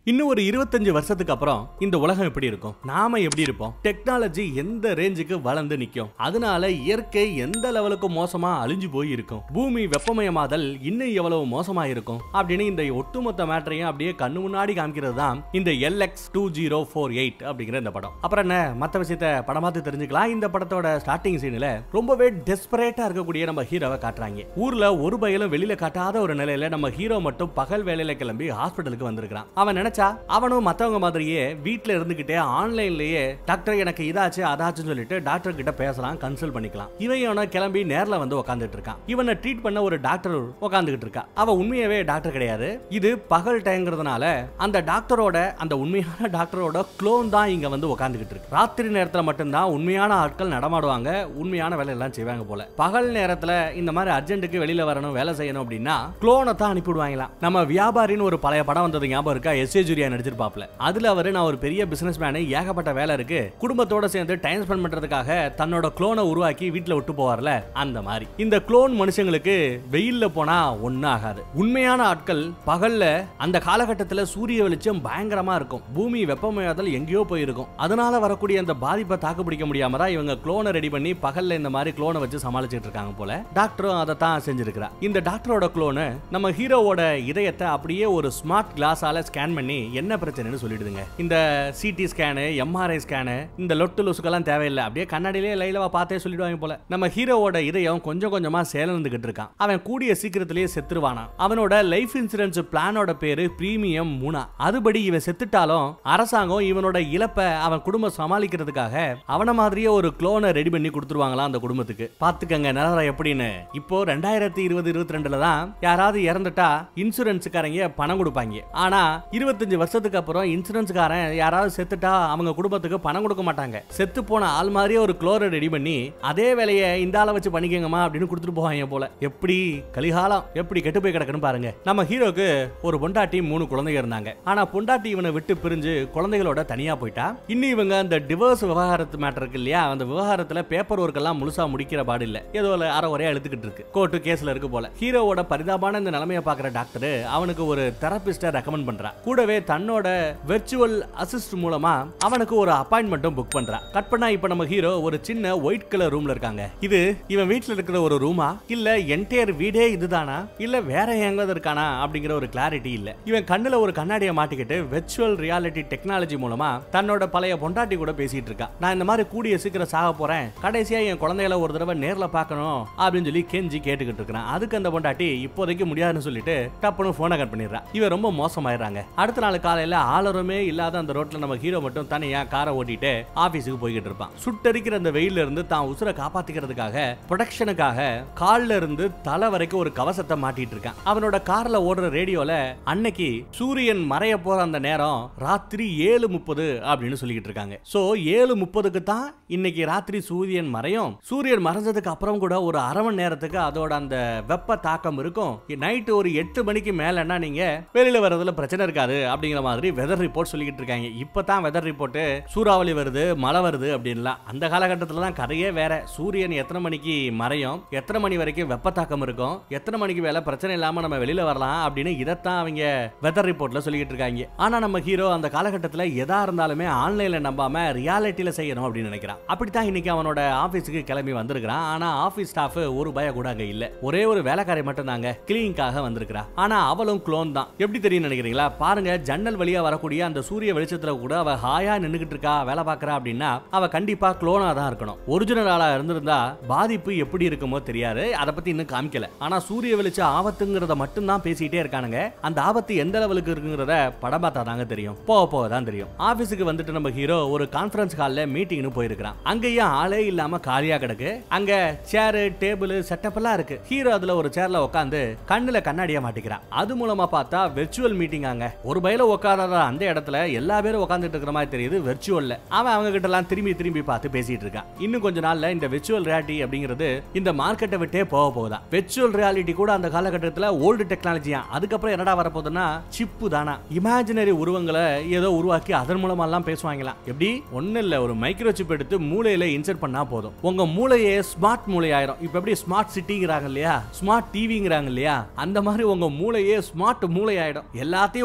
இன்னும் ஒரு இருபத்தஞ்சு வருஷத்துக்கு அப்புறம் இந்த உலகம் எப்படி இருக்கும் நாம எப்படி இருப்போம் டெக்னாலஜி எந்த ரேஞ்சுக்கு வளர்ந்து நிக்கும் அதனால இயற்கை எந்த லெவலுக்கு மோசமா அழிஞ்சு போய் இருக்கும் பூமி வெப்பமயமாதல் இன்னும் எவ்வளவு மோசமா இருக்கும் அப்படின்னு இந்த ஒட்டுமொத்த மேட்டரையும் அப்படியே கண்ணு முன்னாடி காமிக்கிறது தான் இந்த LX two zero four eight அப்படிங்கிற இந்த படம் அப்புறம் என்ன மத்த விஷயத்த படம் பார்த்து தெரிஞ்சுக்கலாம் இந்த படத்தோட ஸ்டார்டிங் சீன்ல ரொம்பவே டெஸ்பரேட்டா இருக்கக்கூடிய நம்ம ஹீரோவை காட்டுறாங்க ஊர்ல ஒரு பயலும் வெளியில காட்டாத ஒரு நிலையில நம்ம ஹீரோ மட்டும் பகல் வேலையில கிளம்பி ஹாஸ்பிட்டலுக்கு வந்திருக்கான் அவன் நினைச்சா அவனும் மத்தவங்க மாதிரியே வீட்ல இருந்துகிட்டே ஆன்லைன்லயே டாக்டர் எனக்கு இதாச்சு அதாச்சுன்னு சொல்லிட்டு டாக்டர் கிட்ட பேசலாம் கன்சல்ட் பண்ணிக்கலாம் இவன் இவனை கிளம்பி நேர்ல வந்து உட்காந்துட்டு இருக்கான் இவனை ட்ரீட் பண்ண ஒரு டாக்டர் உட்காந்துக்கிட்டு இருக்கா அவ உண்மையாவே டாக்டர் கிடையாது இது பகல் டைம்ங்கிறதுனால அந்த டாக்டரோட அந்த உண்மையான டாக்டரோட க்ளோன் தான் இங்க வந்து உட்காந்துக்கிட்டு இருக்கு ராத்திரி நேரத்துல மட்டும்தான் உண்மையான ஆட்கள் நடமாடுவாங்க உண்மையான வேலை எல்லாம் செய்வாங்க போல பகல் நேரத்துல இந்த மாதிரி அர்ஜென்ட்டுக்கு வெளியில வரணும் வேலை செய்யணும் அப்படின்னா க்ளோனை தான் அனுப்பிவிடுவாங்களாம் நம்ம வியாபாரின்னு ஒரு பழைய படம் வந்தது ஞாபகம் இருக்கா எஸ் ஏ ஜூரியா நடிச்சிருப்பாப்ல அதுல அவரு நான் ஒரு பெரிய பிசினஸ் மேனு ஏகப்பட்ட வேலை இருக்கு குடும்பத்தோட சேர்ந்து டைம் ஸ்பெண்ட் பண்றதுக்காக தன்னோட க்ளோனை உருவாக்கி வீட்டுல விட்டு போவார்ல அந்த மாதிரி இந்த க்ளோன் மனுஷங்களுக்கு வெயில்ல போனா ஒன்னும் ஆகாது உண்மையான ஆட்கள் பகல்ல அந்த காலகட்டத்துல சூரிய வெளிச்சம் பயங்கரமா இருக்கும் பூமி வெப்பமயத்தில் எங்கேயோ போயிருக்கும் அதனால வரக்கூடிய அந்த பாதிப்பை தாக்கு பிடிக்க முடியாம தான் இவங்க க்ளோனை ரெடி பண்ணி பகல்ல இந்த மாதிரி க்ளோனை வச்சு சமாளிச்சிட்டு இருக்காங்க போல டாக்டரும் அதை தான் செஞ்சிருக்கிறா இந்த டாக்டரோட க்ளோனு நம்ம ஹீரோவோட இதயத்தை அப்படியே ஒரு ஸ்மார்ட் கிளாஸால ஸ்கேன் பண்ணி என்ன பிரச்சனைன்னு சொல்லிடுதுங்க இந்த சிடி ஸ்கேனு எம்ஆர்ஐ ஸ்கேனு இந்த லொட்டு லுசுக்கெல்லாம் தேவையில்லை அப்படியே கண்ணாடியிலே லைலவா பார்த்தே சொல்லிடுவாங்க போல நம்ம ஹீரோவோட இதயம் கொஞ்சம் கொஞ்சமா சேலந்துகிட்டு இருக்கான் அவன் கூடிய சீக்கிரத்திலேயே செத்துருவானா அவனோட லைஃப் இன்சூரன்ஸ் பிளானோட பேரு பிரீமியம் மூணா அதுபடி இவன் செத்துட்டாலும் அரசாங்கம் இவனோட இழப்பை அவன் குடும்பம் சமாளிக்கிறதுக்காக அவன மாதிரியே ஒரு க்ளோனை ரெடி பண்ணி கொடுத்துருவாங்களாம் அந்த குடும்பத்துக்கு பாத்துக்கங்க நிலவரம் எப்படின்னு இப்போ ரெண்டாயிரத்தி இருபது இருபத்தி ரெண்டுல தான் யாராவது இறந்துட்டா இன்சூரன்ஸுக்காரங்க பணம் கொடுப்பாங்க ஆனா இருபத்தஞ்சு வருஷத்துக்கு அப்புறம் இன்சூரன்ஸ்காரன் யாராவது செத்துட்டா அவங்க குடும்பத்துக்கு பணம் கொடுக்க மாட்டாங்க செத்து போன ஆள் மாதிரியே ஒரு குளோரை ரெடி பண்ணி அதே வேலையை இந்த ஆளை வச்சு பண்ணிக்கங்கம்மா அப்படின்னு கொடுத்துட்டு போவாங்க போல எப்படி கலிகாலம் எப்படி கெட்டு போய் கிடக்குன்னு பாருங்க நம்ம ஹீரோக்கு ஒரு பொண்டாட்டி மூணு குழந்தைங்க இருந்தாங்க ஆனா பொண்டாட்டி இவனை விட்டு பிரிஞ்சு குழந்தைகளோட தனியா போயிட்டா இன்னும் இவங்க அந்த டிவோர்ஸ் விவகாரத்து மேட்டர் இருக்கு இல்லையா அந்த விவகாரத்துல பேப்பர் ஒர்க் எல்லாம் முழுசா முடிக்கிற பாடு இல்ல ஏதோ ஒரு அரை ஒரே எழுத்துக்கிட்டு இருக்கு கோர்ட்டு கேஸ்ல இருக்கு போல ஹீரோவோட பரிதாபமான இந்த நிலைமையை பாக்குற டாக்டர் அவனுக்கு ஒரு தெரபிஸ்ட ரெக்கமெண்ட் பண்றா கூடவே தன்னோட வெர்ச்சுவல் அசிஸ்ட் மூலமா அவனுக்கு ஒரு அப்பாயின்மெண்ட்டும் புக் பண்றா கட் பண்ணா இப்ப நம்ம ஹீரோ ஒரு சின்ன ஒயிட் கலர் ரூம்ல இருக்காங்க இது இவன் வீட்ல இருக்கிற ஒரு ரூமா இல்ல என்டையர் வீடே இதுதானா இல்ல வேற எங்காவது இருக்கானா அப்படிங்கிற ஒரு கிளாரிட்டி இல்ல இவன் கண்ணுல ஒரு கண்ணாடியை மாட்டிக்கிட்டு வெர்ச்சுவல் ரியாலிட்டி டெக்னாலஜி மூலமா தன்னோட பழைய பொண்டாட்டி கூட பேசிட்டு இருக்கா நான் இந்த மாதிரி கூடிய சீக்கிரம் சாக போறேன் கடைசியா என் குழந்தைகளை ஒரு தடவை நேர்ல பார்க்கணும் அப்படின்னு சொல்லி கெஞ்சி கேட்டுக்கிட்டு இருக்கிறான் அதுக்கு அந்த பொண்டாட்டி இப்போதைக்கு முடியாதுன்னு சொல்லிட்டு டப்புன்னு போனை கட் பண்ணிடுறா இவன் ரொம்ப மோசமாயிடுறாங்க அடுத்த நாள் காலையில ஆளருமே இல்லாத அந்த ரோட்ல நம்ம ஹீரோ மட்டும் தனியா காரை ஓட்டிட்டு ஆபீஸுக்கு போய்கிட்டு இருப்பான் சுட்டரிக்கிற அந்த வெயில்ல இருந்து தான் உசுரை காப்பாத்திக்கிறதுக்காக ப்ரொடக்ஷனுக்காக கால்ல இருந்து தலை வரைக்கும் ஒரு கவசத்தை மாட்டிட்டு இருக்கான் அவனோட கார்ல ஓடுற ரேடியோல அன்னைக்கு சூரியன் மறைய போற அந்த நேரம் ராத்திரி ஏழு முப்பது அப்படின்னு சொல்லிக்கிட்டு இருக்காங்க சோ ஏழு முப்பதுக்கு தான் இன்னைக்கு ராத்திரி சூரியன் மறையும் சூரியன் மறைஞ்சதுக்கு அப்புறம் கூட ஒரு அரை மணி நேரத்துக்கு அதோட அந்த வெப்ப தாக்கம் இருக்கும் நைட்டு ஒரு எட்டு மணிக்கு மேலன்னா நீங்க வெளியில வர்றதுல பிரச்சனை இருக்காது அப்படிங்கிற மாதிரி வெதர் ரிப்போர்ட் சொல்லிக்கிட்டு இருக்காங்க இப்பதான் வெதர் ரிப்போர்ட் சூறாவளி வருது மழை வருது அப்படின்லாம் அந்த காலகட்டத்துல தான் கதையே வேற சூரியன் எத்தனை மணிக்கு மறையும் எத்தனை மணி வரைக்கும் வெப்ப தாக்கம் இருக்கும் எத்தனை மணிக்கு வேலை பிரச்சனை இல்லாம நம்ம வெளியில வரலாம் அப்படின்னு இதைத்தான் அவங்க வெதர் ரிப்போர்ட்ல சொல்லிக்கிட்டு இருக்காங்க ஆனா நம்ம ஹீரோ அந்த காலகட்டத்துல எதா இருந்தாலுமே ஆன்லைன்ல நம்பாம ரியாலிட்டியில செய்யணும் அப்படின்னு நினைக்கிறான் அப்படித்தான் இன்னைக்கு அவனோட ஆபீஸுக்கு கிளம்பி வந்திருக்கிறான் ஆனா ஆபீஸ் ஸ்டாஃப் ஒரு பய கூட அங்க இல்ல ஒரே ஒரு வேலைக்காரி மட்டும் தாங்க கிளீனிங்காக வந்திருக்கிறா ஆனா அவளும் க்ளோன் தான் எப்படி தெரியும் நினைக்கிறீங்களா பாருங்க ஜன்னல் வழியா வரக்கூடிய அந்த சூரிய வெளிச்சத்துல கூட அவ ஹாயா நின்னுகிட்டு இருக்கா வேலை பார்க்கறா அப்படின்னா அவ கண்டிப்பா க்ளோனா தான் இருக்கணும் ஒரிஜினல் ஆளா இருந்திருந்தா பாதிப்பு எப்படி இருக்குமோ தெரியாது அதை பத்தி இன்னும் காமிக்கல ஆனா சூரிய வெளிச்ச ஆபத்துங்கிறத மட்டும் தான் பேசிட்டே இருக்கானுங்க அந்த ஆபத்து எந்த லெவலுக்கு இருக்குங்கிறத படம் பார்த்தா தாங்க தெரியும் போக போக தான் தெரியும் ஆபீஸுக்கு வந்துட்டு நம்ம ஹீரோ ஒரு கான்ஃபரன்ஸ் ஹால்ல மீட்டிங்னு போயிருக்கான் அங்கேயும் ஆளே இல்லாம காலியா கிடக்கு அங்க சேரு டேபிள் செட்டப் எல்லாம் இருக்கு ஹீரோ அதுல ஒரு சேர்ல உட்காந்து கண்ணுல கண்ணாடியா மாட்டிக்கிறான் அது மூலமா பார்த்தா வெர்ச்சுவல் மீட்டிங் அங்க ஒரு பயில உட்காராத அந்த இடத்துல எல்லா பேரும் உட்காந்துட்டு இருக்கிற மாதிரி தெரியுது வெர்ச்சுவல்ல அவன் அவங்க கிட்ட எல்லாம் திரும்பி திரும்பி பார்த்து பேசிட்டு இருக்கான் இன்னும் கொஞ்ச நாள்ல இந்த வெர்ச்சுவல் ரியாலிட்டி அப்படிங்கிறது இந்த மார்க்கெட்டை விட்டே போக போகுதா வெர்ச்சுவல் ரியாலிட்டி கூட அந்த காலகட்டத்தில் ஓல்டு டெக்னாலஜியா அதுக்கப்புறம் என்னடா வரப்போகுதுன்னா சிப்பு தானா இமேஜினரி உருவங்களை ஏதோ உருவாக்கி அதன் மூலமா எல்லாம் பேசுவாங்களாம் எப்படி ஒண்ணு இல்ல ஒரு மைக்ரோ சிப் எடுத்து மூளையில இன்சர்ட் பண்ணா போதும் உங்க மூளையே ஸ்மார்ட் மூளை ஆயிரும் இப்ப எப்படி ஸ்மார்ட் சிட்டிங்கிறாங்க இல்லையா ஸ்மார்ட் டிவிங்கிறாங்க இல்லையா அந்த மாதிரி உங்க மூளையே ஸ்மார்ட் மூளை ஆயிடும் எல்லாத்தையும் உங்க மூளையில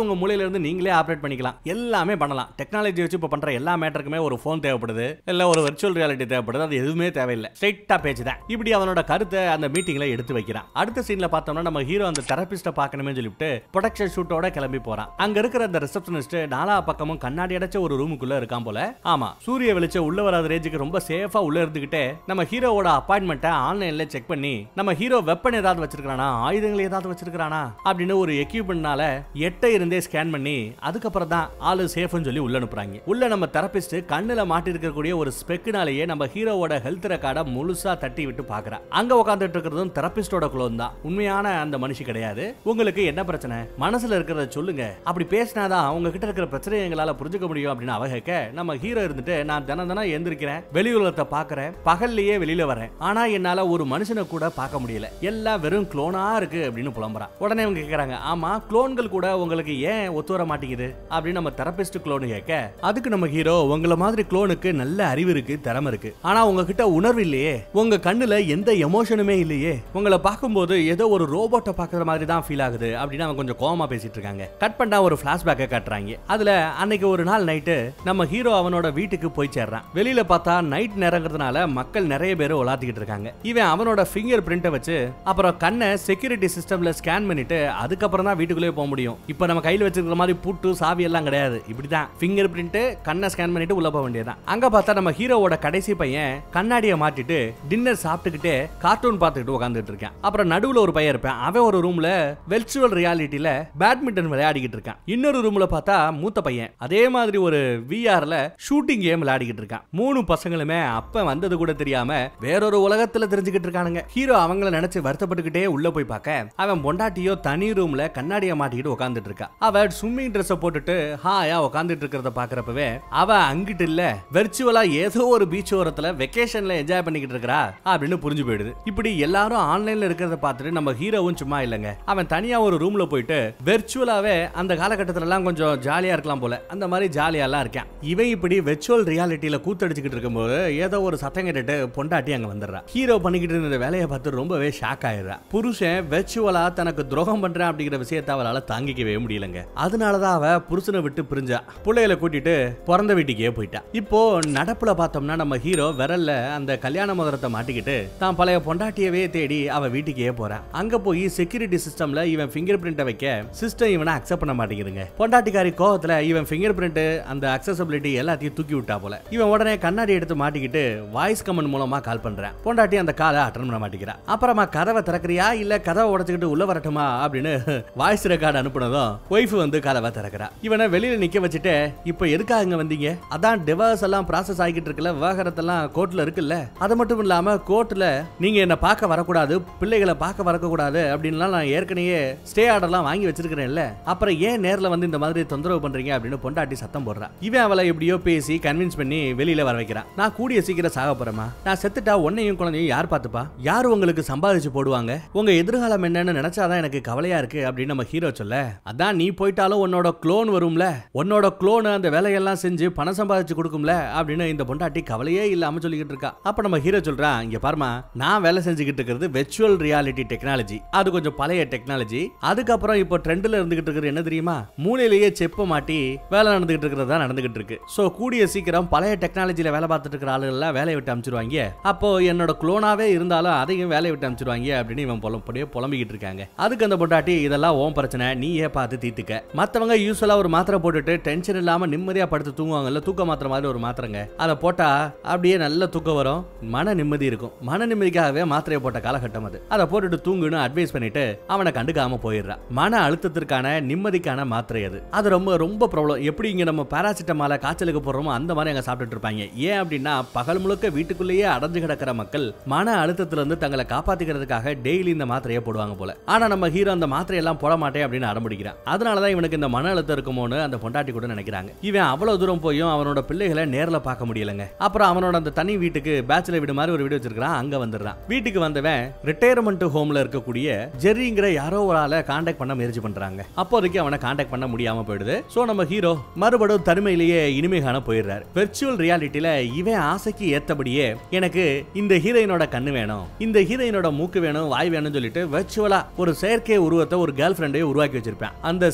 இருந்து நீங்களே ஆப்ரேட் பண்ணிக்கலாம் எல்லாமே பண்ணலாம் டெக்னாலஜி வச்சு இப்போ பண்ற எல்லா மேட்டருக்குமே ஒரு ஃபோன் தேவைப்படுது இல்ல ஒரு வெர்ச்சுவல் ரியாலிட்டி தேவைப்படுது அது எதுவுமே தேவையில்லை ஸ்ட்ரைட்டா பேச்சு தான் இப்படி அவனோட கருத்தை அந்த மீட்டிங்ல எடுத்து வைக்கிறான் அடுத்த சீன்ல பார்த்தோம்னா நம்ம ஹீரோ அந்த தெரபிஸ்ட பார்க்கணுமே சொல்லிட்டு ப்ரொடக்ஷன் ஷூட்டோட கிளம்பி போறான் அங்க இருக்கிற அந்த ரிசப்ஷனிஸ்ட் நாலா பக்கமும் கண்ணாடி அடைச்ச ஒரு ரூமுக்குள்ள இருக்கான் போல ஆமா சூரிய வெளிச்சம் உள்ள வராத ரேஞ்சுக்கு ரொம்ப சேஃபா உள்ள இருந்துகிட்டே நம்ம ஹீரோவோட அப்பாயின்மெண்ட்டை ஆன்லைன்ல செக் பண்ணி நம்ம ஹீரோ வெப்பன் ஏதாவது வச்சிருக்கானா ஆயுதங்கள் ஏதாவது வச்சிருக்கானா அப்படின்னு ஒரு எக்யூப்மெண்ட்னால எட்டை இருந்தே ஸ்கேன் பண்ணி அதுக்கப்புறம் தான் ஆளு சேஃப்னு சொல்லி உள்ள அனுப்புறாங்க உள்ள நம்ம தெரபிஸ்ட் கண்ணுல மாட்டி இருக்கக்கூடிய ஒரு ஸ்பெக்குனாலேயே நம்ம ஹீரோவோட ஹெல்த் ரெக்கார்டை முழுசா தட்டி விட்டு பாக்குறா அங்க உட்காந்துட்டு இருக்கிறதும் தெரபிஸ்டோட குளோன் தான் உண்மையான அந்த மனுஷி கிடையாது உங்களுக்கு என்ன பிரச்சனை மனசுல இருக்கிறத சொல்லுங்க அப்படி பேசினாதான் அவங்க கிட்ட இருக்கிற பிரச்சனையை எங்களால புரிஞ்சுக்க முடியும் அப்படின்னு அவ கேட்க நம்ம ஹீரோ இருந்துட்டு நான் தினம் தினம் எந்திரிக்கிறேன் வெளி உலகத்தை பாக்குறேன் பகல்லையே வெளியில வரேன் ஆனா என்னால ஒரு மனுஷனை கூட பார்க்க முடியல எல்லாம் வெறும் குளோனா இருக்கு அப்படின்னு புலம்புறான் உடனே அவங்க கேக்குறாங்க ஆமா குளோன்கள் கூட உங்களுக்கு ஏன் ஒத்து வர மாட்டேங்குது அப்படின்னு நம்ம தெரபிஸ்ட் குளோன் கேட்க அதுக்கு நம்ம ஹீரோ உங்கள மாதிரி குளோனுக்கு நல்ல அறிவு இருக்கு திறமை இருக்கு ஆனா உங்ககிட்ட உணர்வு இல்லையே உங்க கண்ணுல எந்த எமோஷனுமே இல்லையே உங்களை பார்க்கும்போது ஏதோ ஒரு ரோபோட்டை பார்க்குற மாதிரி தான் ஃபீல் ஆகுது அப்படின்னு அவன் கொஞ்சம் கோவமா பேசிட்டு இருக்காங்க கட் பண்ணா ஒரு பிளாஷ்பேக்கை காட்டுறாங்க அதுல அன்னைக்கு ஒரு நாள் நைட்டு நம்ம ஹீரோ அவனோட வீட்டுக்கு போய் சேர்றான் வெளியில பார்த்தா நைட் நேரங்கிறதுனால மக்கள் நிறைய பேர் உலாத்திக்கிட்டு இருக்காங்க இவன் அவனோட ஃபிங்கர் பிரிண்ட்டை வச்சு அப்புறம் கண்ணை செக்யூரிட்டி சிஸ்டம்ல ஸ்கேன் பண்ணிட்டு அதுக்கப்புறம் தான் வீட்டுக்குள்ளே போக முடியும் இப்போ நம்ம கையில் வச்சிருக்கிற மாதிரி பூட்டு சாவி எல்லாம் கிடையாது இப்படிதான் ஃபிங்கர் பிரிண்ட் கண்ணை ஸ்கேன் பண்ணிட்டு உள்ள போக வேண்டியதுதான் அங்க பார்த்தா நம்ம ஹீரோவோட கடைசி பையன் கண்ணாடியை மாட்டிட்டு டின்னர் சாப்பிட்டுக்கிட்டே கார்ட்டூன் பார்த்துக்கிட்டு உட்காந்துட்டு இருக்கான் அப்புறம் நடுவுல ஒரு பையன் இருப்பான் அவன் ஒரு ரூம்ல வெர்ச்சுவல் ரியாலிட்டியில பேட்மிண்டன் விளையாடிக்கிட்டு இருக்கான் இன்னொரு ரூம்ல பார்த்தா மூத்த பையன் அதே மாதிரி ஒரு விஆர்ல ஷூட்டிங் கேம் விளையாடிக்கிட்டு இருக்கான் மூணு பசங்களுமே அப்ப வந்தது கூட தெரியாம வேறொரு உலகத்துல தெரிஞ்சுக்கிட்டு இருக்கானுங்க ஹீரோ அவங்கள நினைச்சு வருத்தப்பட்டுக்கிட்டே உள்ள போய் பார்க்க அவன் பொண்டாட்டியோ தனி ரூம்ல கண்ணாடியை மாட்டிக்கிட்டு உட்காந்துட்டு இருக்கா அவ ஸ்விம்மிங் ட்ரெஸ் போட்டுட்டு ஹாயா உட்காந்துட்டு இருக்கிறத பாக்குறப்பவே அவ அங்கிட்டு இல்ல வெர்ச்சுவலா ஏதோ ஒரு பீச் ஓரத்துல வெக்கேஷன்ல என்ஜாய் பண்ணிக்கிட்டு இருக்கறா அப்படின்னு புரிஞ்சு போயிடுது இப்படி எல்லாரும் ஆன்லைன்ல இருக்கிறத பார்த்துட்டு நம்ம ஹீரோவும் சும்மா இல்லைங்க அவன் தனியா ஒரு ரூம்ல போயிட்டு வெர்ச்சுவலாவே அந்த காலகட்டத்துல எல்லாம் கொஞ்சம் ஜாலியா இருக்கலாம் போல அந்த மாதிரி ஜாலியா எல்லாம் இருக்கான் இவன் இப்படி வெர்ச்சுவல் ரியாலிட்டியில கூத்தடிச்சுக்கிட்டு இருக்கும்போது ஏதோ ஒரு சத்தம் கேட்டுட்டு பொண்டாட்டி அங்க வந்துடுறா ஹீரோ பண்ணிக்கிட்டு இருந்த வேலையை பார்த்து ரொம்பவே ஷாக் ஆயிடுறா புருஷன் வெர்ச்சுவலா தனக்கு துரோகம் பண்றேன் அப்படிங்கிற விஷயத்தை அவளால தாங்கிக்கவே முடியலங்க அதனாலதான் அவ புருஷனை விட்டு பிரிஞ்சா பிள்ளைகளை கூட்டிட்டு பிறந்த வீட்டுக்கே போயிட்டா இப்போ நடப்புல பார்த்தோம்னா நம்ம ஹீரோ விரல்ல அந்த கல்யாண மோதிரத்தை மாட்டிக்கிட்டு தான் பழைய பொண்டாட்டியவே தேடி அவ வீட்டுக்கே போறான் அங்க போய் செக்யூரிட்டி சிஸ்டம்ல இவன் ஃபிங்கர் பிரிண்ட்டை வைக்க சிஸ்டம் இவனை அக்செப்ட் பண்ண மாட்டேங்குதுங்க பொண்டாட்டிக்காரி கோவத்துல இவன் ஃபிங்கர் பிரிண்ட் அந்த அக்சசபிலிட்டி எல்லாத்தையும் தூக்கி விட்டா போல இவன் உடனே கண்ணாடி எடுத்து மாட்டிக்கிட்டு வாய்ஸ் கமெண்ட் மூலமா கால் பண்றான் பொண்டாட்டி அந்த காலை அட்டன் பண்ண மாட்டேங்கிறா அப்புறமா கதவை திறக்கறியா இல்ல கதவை உடைச்சுக்கிட்டு உள்ள வரட்டுமா அப்படின்னு வாய்ஸ் ரெக்கார்டு அனுப்புனதும் ஒய்ஃப் வந்து கதவை திறக்கிறா இவனை வெளியில நிக்க வச்சுட்டு இப்ப எதுக்காக இங்க வந்தீங்க அதான் டிவர்ஸ் எல்லாம் ப்ராசஸ் ஆகிட்டு இருக்குல்ல விவாகரத்தெல்லாம் கோர்ட்ல இருக்குல்ல அது மட்டும் இல்லாம கோர்ட்ல நீங்க என்ன பார்க்க வரக்கூடாது பிள்ளைகளை பார்க்க வரக்கூடாது அப்படின்லாம் நான் ஏற்கனவே ஸ்டே ஆர்டர்லாம் வாங்கி வச்சிருக்கிறேன்ல அப்புறம் ஏன் நேர்ல வந்து இந்த மாதிரி தொந்தரவு பண்றீங்க அப்படின்னு பொண்டாட்டி சத்தம் போடுறா இவன் அவளை எப்படியோ பேசி கன்வின்ஸ் பண்ணி வெளியில வர வைக்கிறான் நான் கூடிய சீக்கிரம் சாக போறேமா நான் செத்துட்டா உன்னையும் குழந்தையும் யார் பார்த்துப்பா யார் உங்களுக்கு சம்பாதிச்சு போடுவாங்க உங்க எதிர்காலம் என்னன்னு நினைச்சாதான் எனக்கு கவலையா இருக்கு அப்படின்னு நம்ம ஹீரோ சொல்ல அதான் நீ போயிட்டாலும் உன்னோட க்ளோன் வரும்ல உன்னோட க்ளோன் அந்த வேலையெல்லாம் செஞ்சு பணம் சம்பாதிச்சு கொடுக்கும்ல அப்படின்னு இந்த பொண்டாட்டி கவலையே இல்லாம சொல்லிக்கிட்டு இருக்கா அப்ப நம்ம ஹீரோ சொல்றான் இங்க பாருமா நான் வேலை செஞ்சுக்கிட்டு இருக்கிறது வெர்ச்சுவல் ரியாலிட்டி டெக்னாலஜி அது கொஞ்சம் பழைய டெக்னாலஜி அதுக்கப்புறம் இப்போ ட்ரெண்ட்ல இருந்துகிட்டு இருக்கிறது என்ன தெரியுமா மூலையிலேயே செப்ப மாட்டி வேலை நடந்துகிட்டு இருக்கிறது தான் நடந்துகிட்டு இருக்கு சோ கூடிய சீக்கிரம் பழைய டெக்னாலஜில வேலை பார்த்துட்டு இருக்கிற ஆளுகள்லாம் வேலையை விட்டு அனுப்பிச்சிருவாங்க அப்போ என்னோட குளோனாவே இருந்தாலும் அதையும் வேலையை விட்டு அனுப்பிச்சிருவாங்க அப்படின்னு இவன் புலம் அப்படியே புலம்பிக்கிட்டு இருக்காங்க அதுக்கு அந்த பொண்டாட்டி இதெல்லாம் ஓன் பிரச்சனை நீயே பார்த்து தீர்த்துக்க மத்தவங்க யூஸ்வலா ஒரு மாத்திரை போட்டுட்டு டென்ஷன் இல்லாம நிம்மதியா படுத்து தூங்குவாங்கல்ல தூக்க மாத்திரை மாதிரி ஒரு மாத்திரைங்க அதை போட்டா அப்படியே நல்ல தூக்கம் வரும் மன நிம்மதி இருக்கும் மன நிம்மதிக்காகவே மாத்திரையை போட்ட காலகட்டம் அது அதை போட்டுட்டு தூங்குன்னு அட்வைஸ் பண்ணிட்டு அவனை கண்டுக்காம போயிடுறா மன அழுத்தத்திற்கான நிம்மதிக்கான மாத்திரை அது அது ரொம்ப ரொம்ப ப்ராப்ளம் எப்படி இங்க நம்ம பாராசிட்டமால காய்ச்சலுக்கு போடுறோமோ அந்த மாதிரி அங்க சாப்பிட்டுட்டு இருப்பாங்க ஏன் அப்படின்னா பகல் முழுக்க வீட்டுக்குள்ளேயே அடைஞ்சு கிடக்கிற மக்கள் மன அழுத்தத்துல இருந்து தங்களை காப்பாத்திக்கிறதுக்காக டெய்லி இந்த மாத்திரையை போடுவாங்க போல ஆனா நம்ம ஹீரோ அந்த மாத்திரையெல்லாம் போட மாட்டேன் அப்படின்னு அடம்பிடிக்கிறான் அதனாலதான் இவனுக்கு இந்த மன அழுத்தம் இருக்குமோன்னு அந்த பொண்டாட்டி கூட நினைக்கிறாங்க இவன் அவ்வளவு தூரம் போயும் அவனோட பிள்ளைகளை நேர்ல பார்க்க முடியலங்க அப்புறம் அவனோட அந்த தனி வீட்டுக்கு பேச்சுலர் வீடு மாதிரி ஒரு வீடு வச்சிருக்கான் அங்க வந்துடுறான் வீட்டுக்கு வந்தவன் ரிட்டையர்மெண்ட் ஹோம்ல இருக்கக்கூடிய ஜெர்ரிங்கிற யாரோ ஒரு ஆளை காண்டாக்ட் பண்ண முயற்சி பண்றாங்க அப்போதைக்கு அவனை காண்டாக்ட் பண்ண முடியாம போயிடுது சோ நம்ம ஹீரோ மறுபடியும் தனிமையிலேயே இனிமை காண போயிடுறாரு வெர்ச்சுவல் ரியாலிட்டியில இவன் ஆசைக்கு ஏத்தபடியே எனக்கு இந்த ஹீரோயினோட கண்ணு வேணும் இந்த ஹீரோயினோட மூக்கு வேணும் வாய் வேணும்னு சொல்லிட்டு வெர்ச்சுவலா ஒரு செயற்கை உருவத்தை ஒரு கேர்ள் ஃப்ரெண்டையே உருவாக்கி வச்சிருப்பேன் அந்த செயற்கை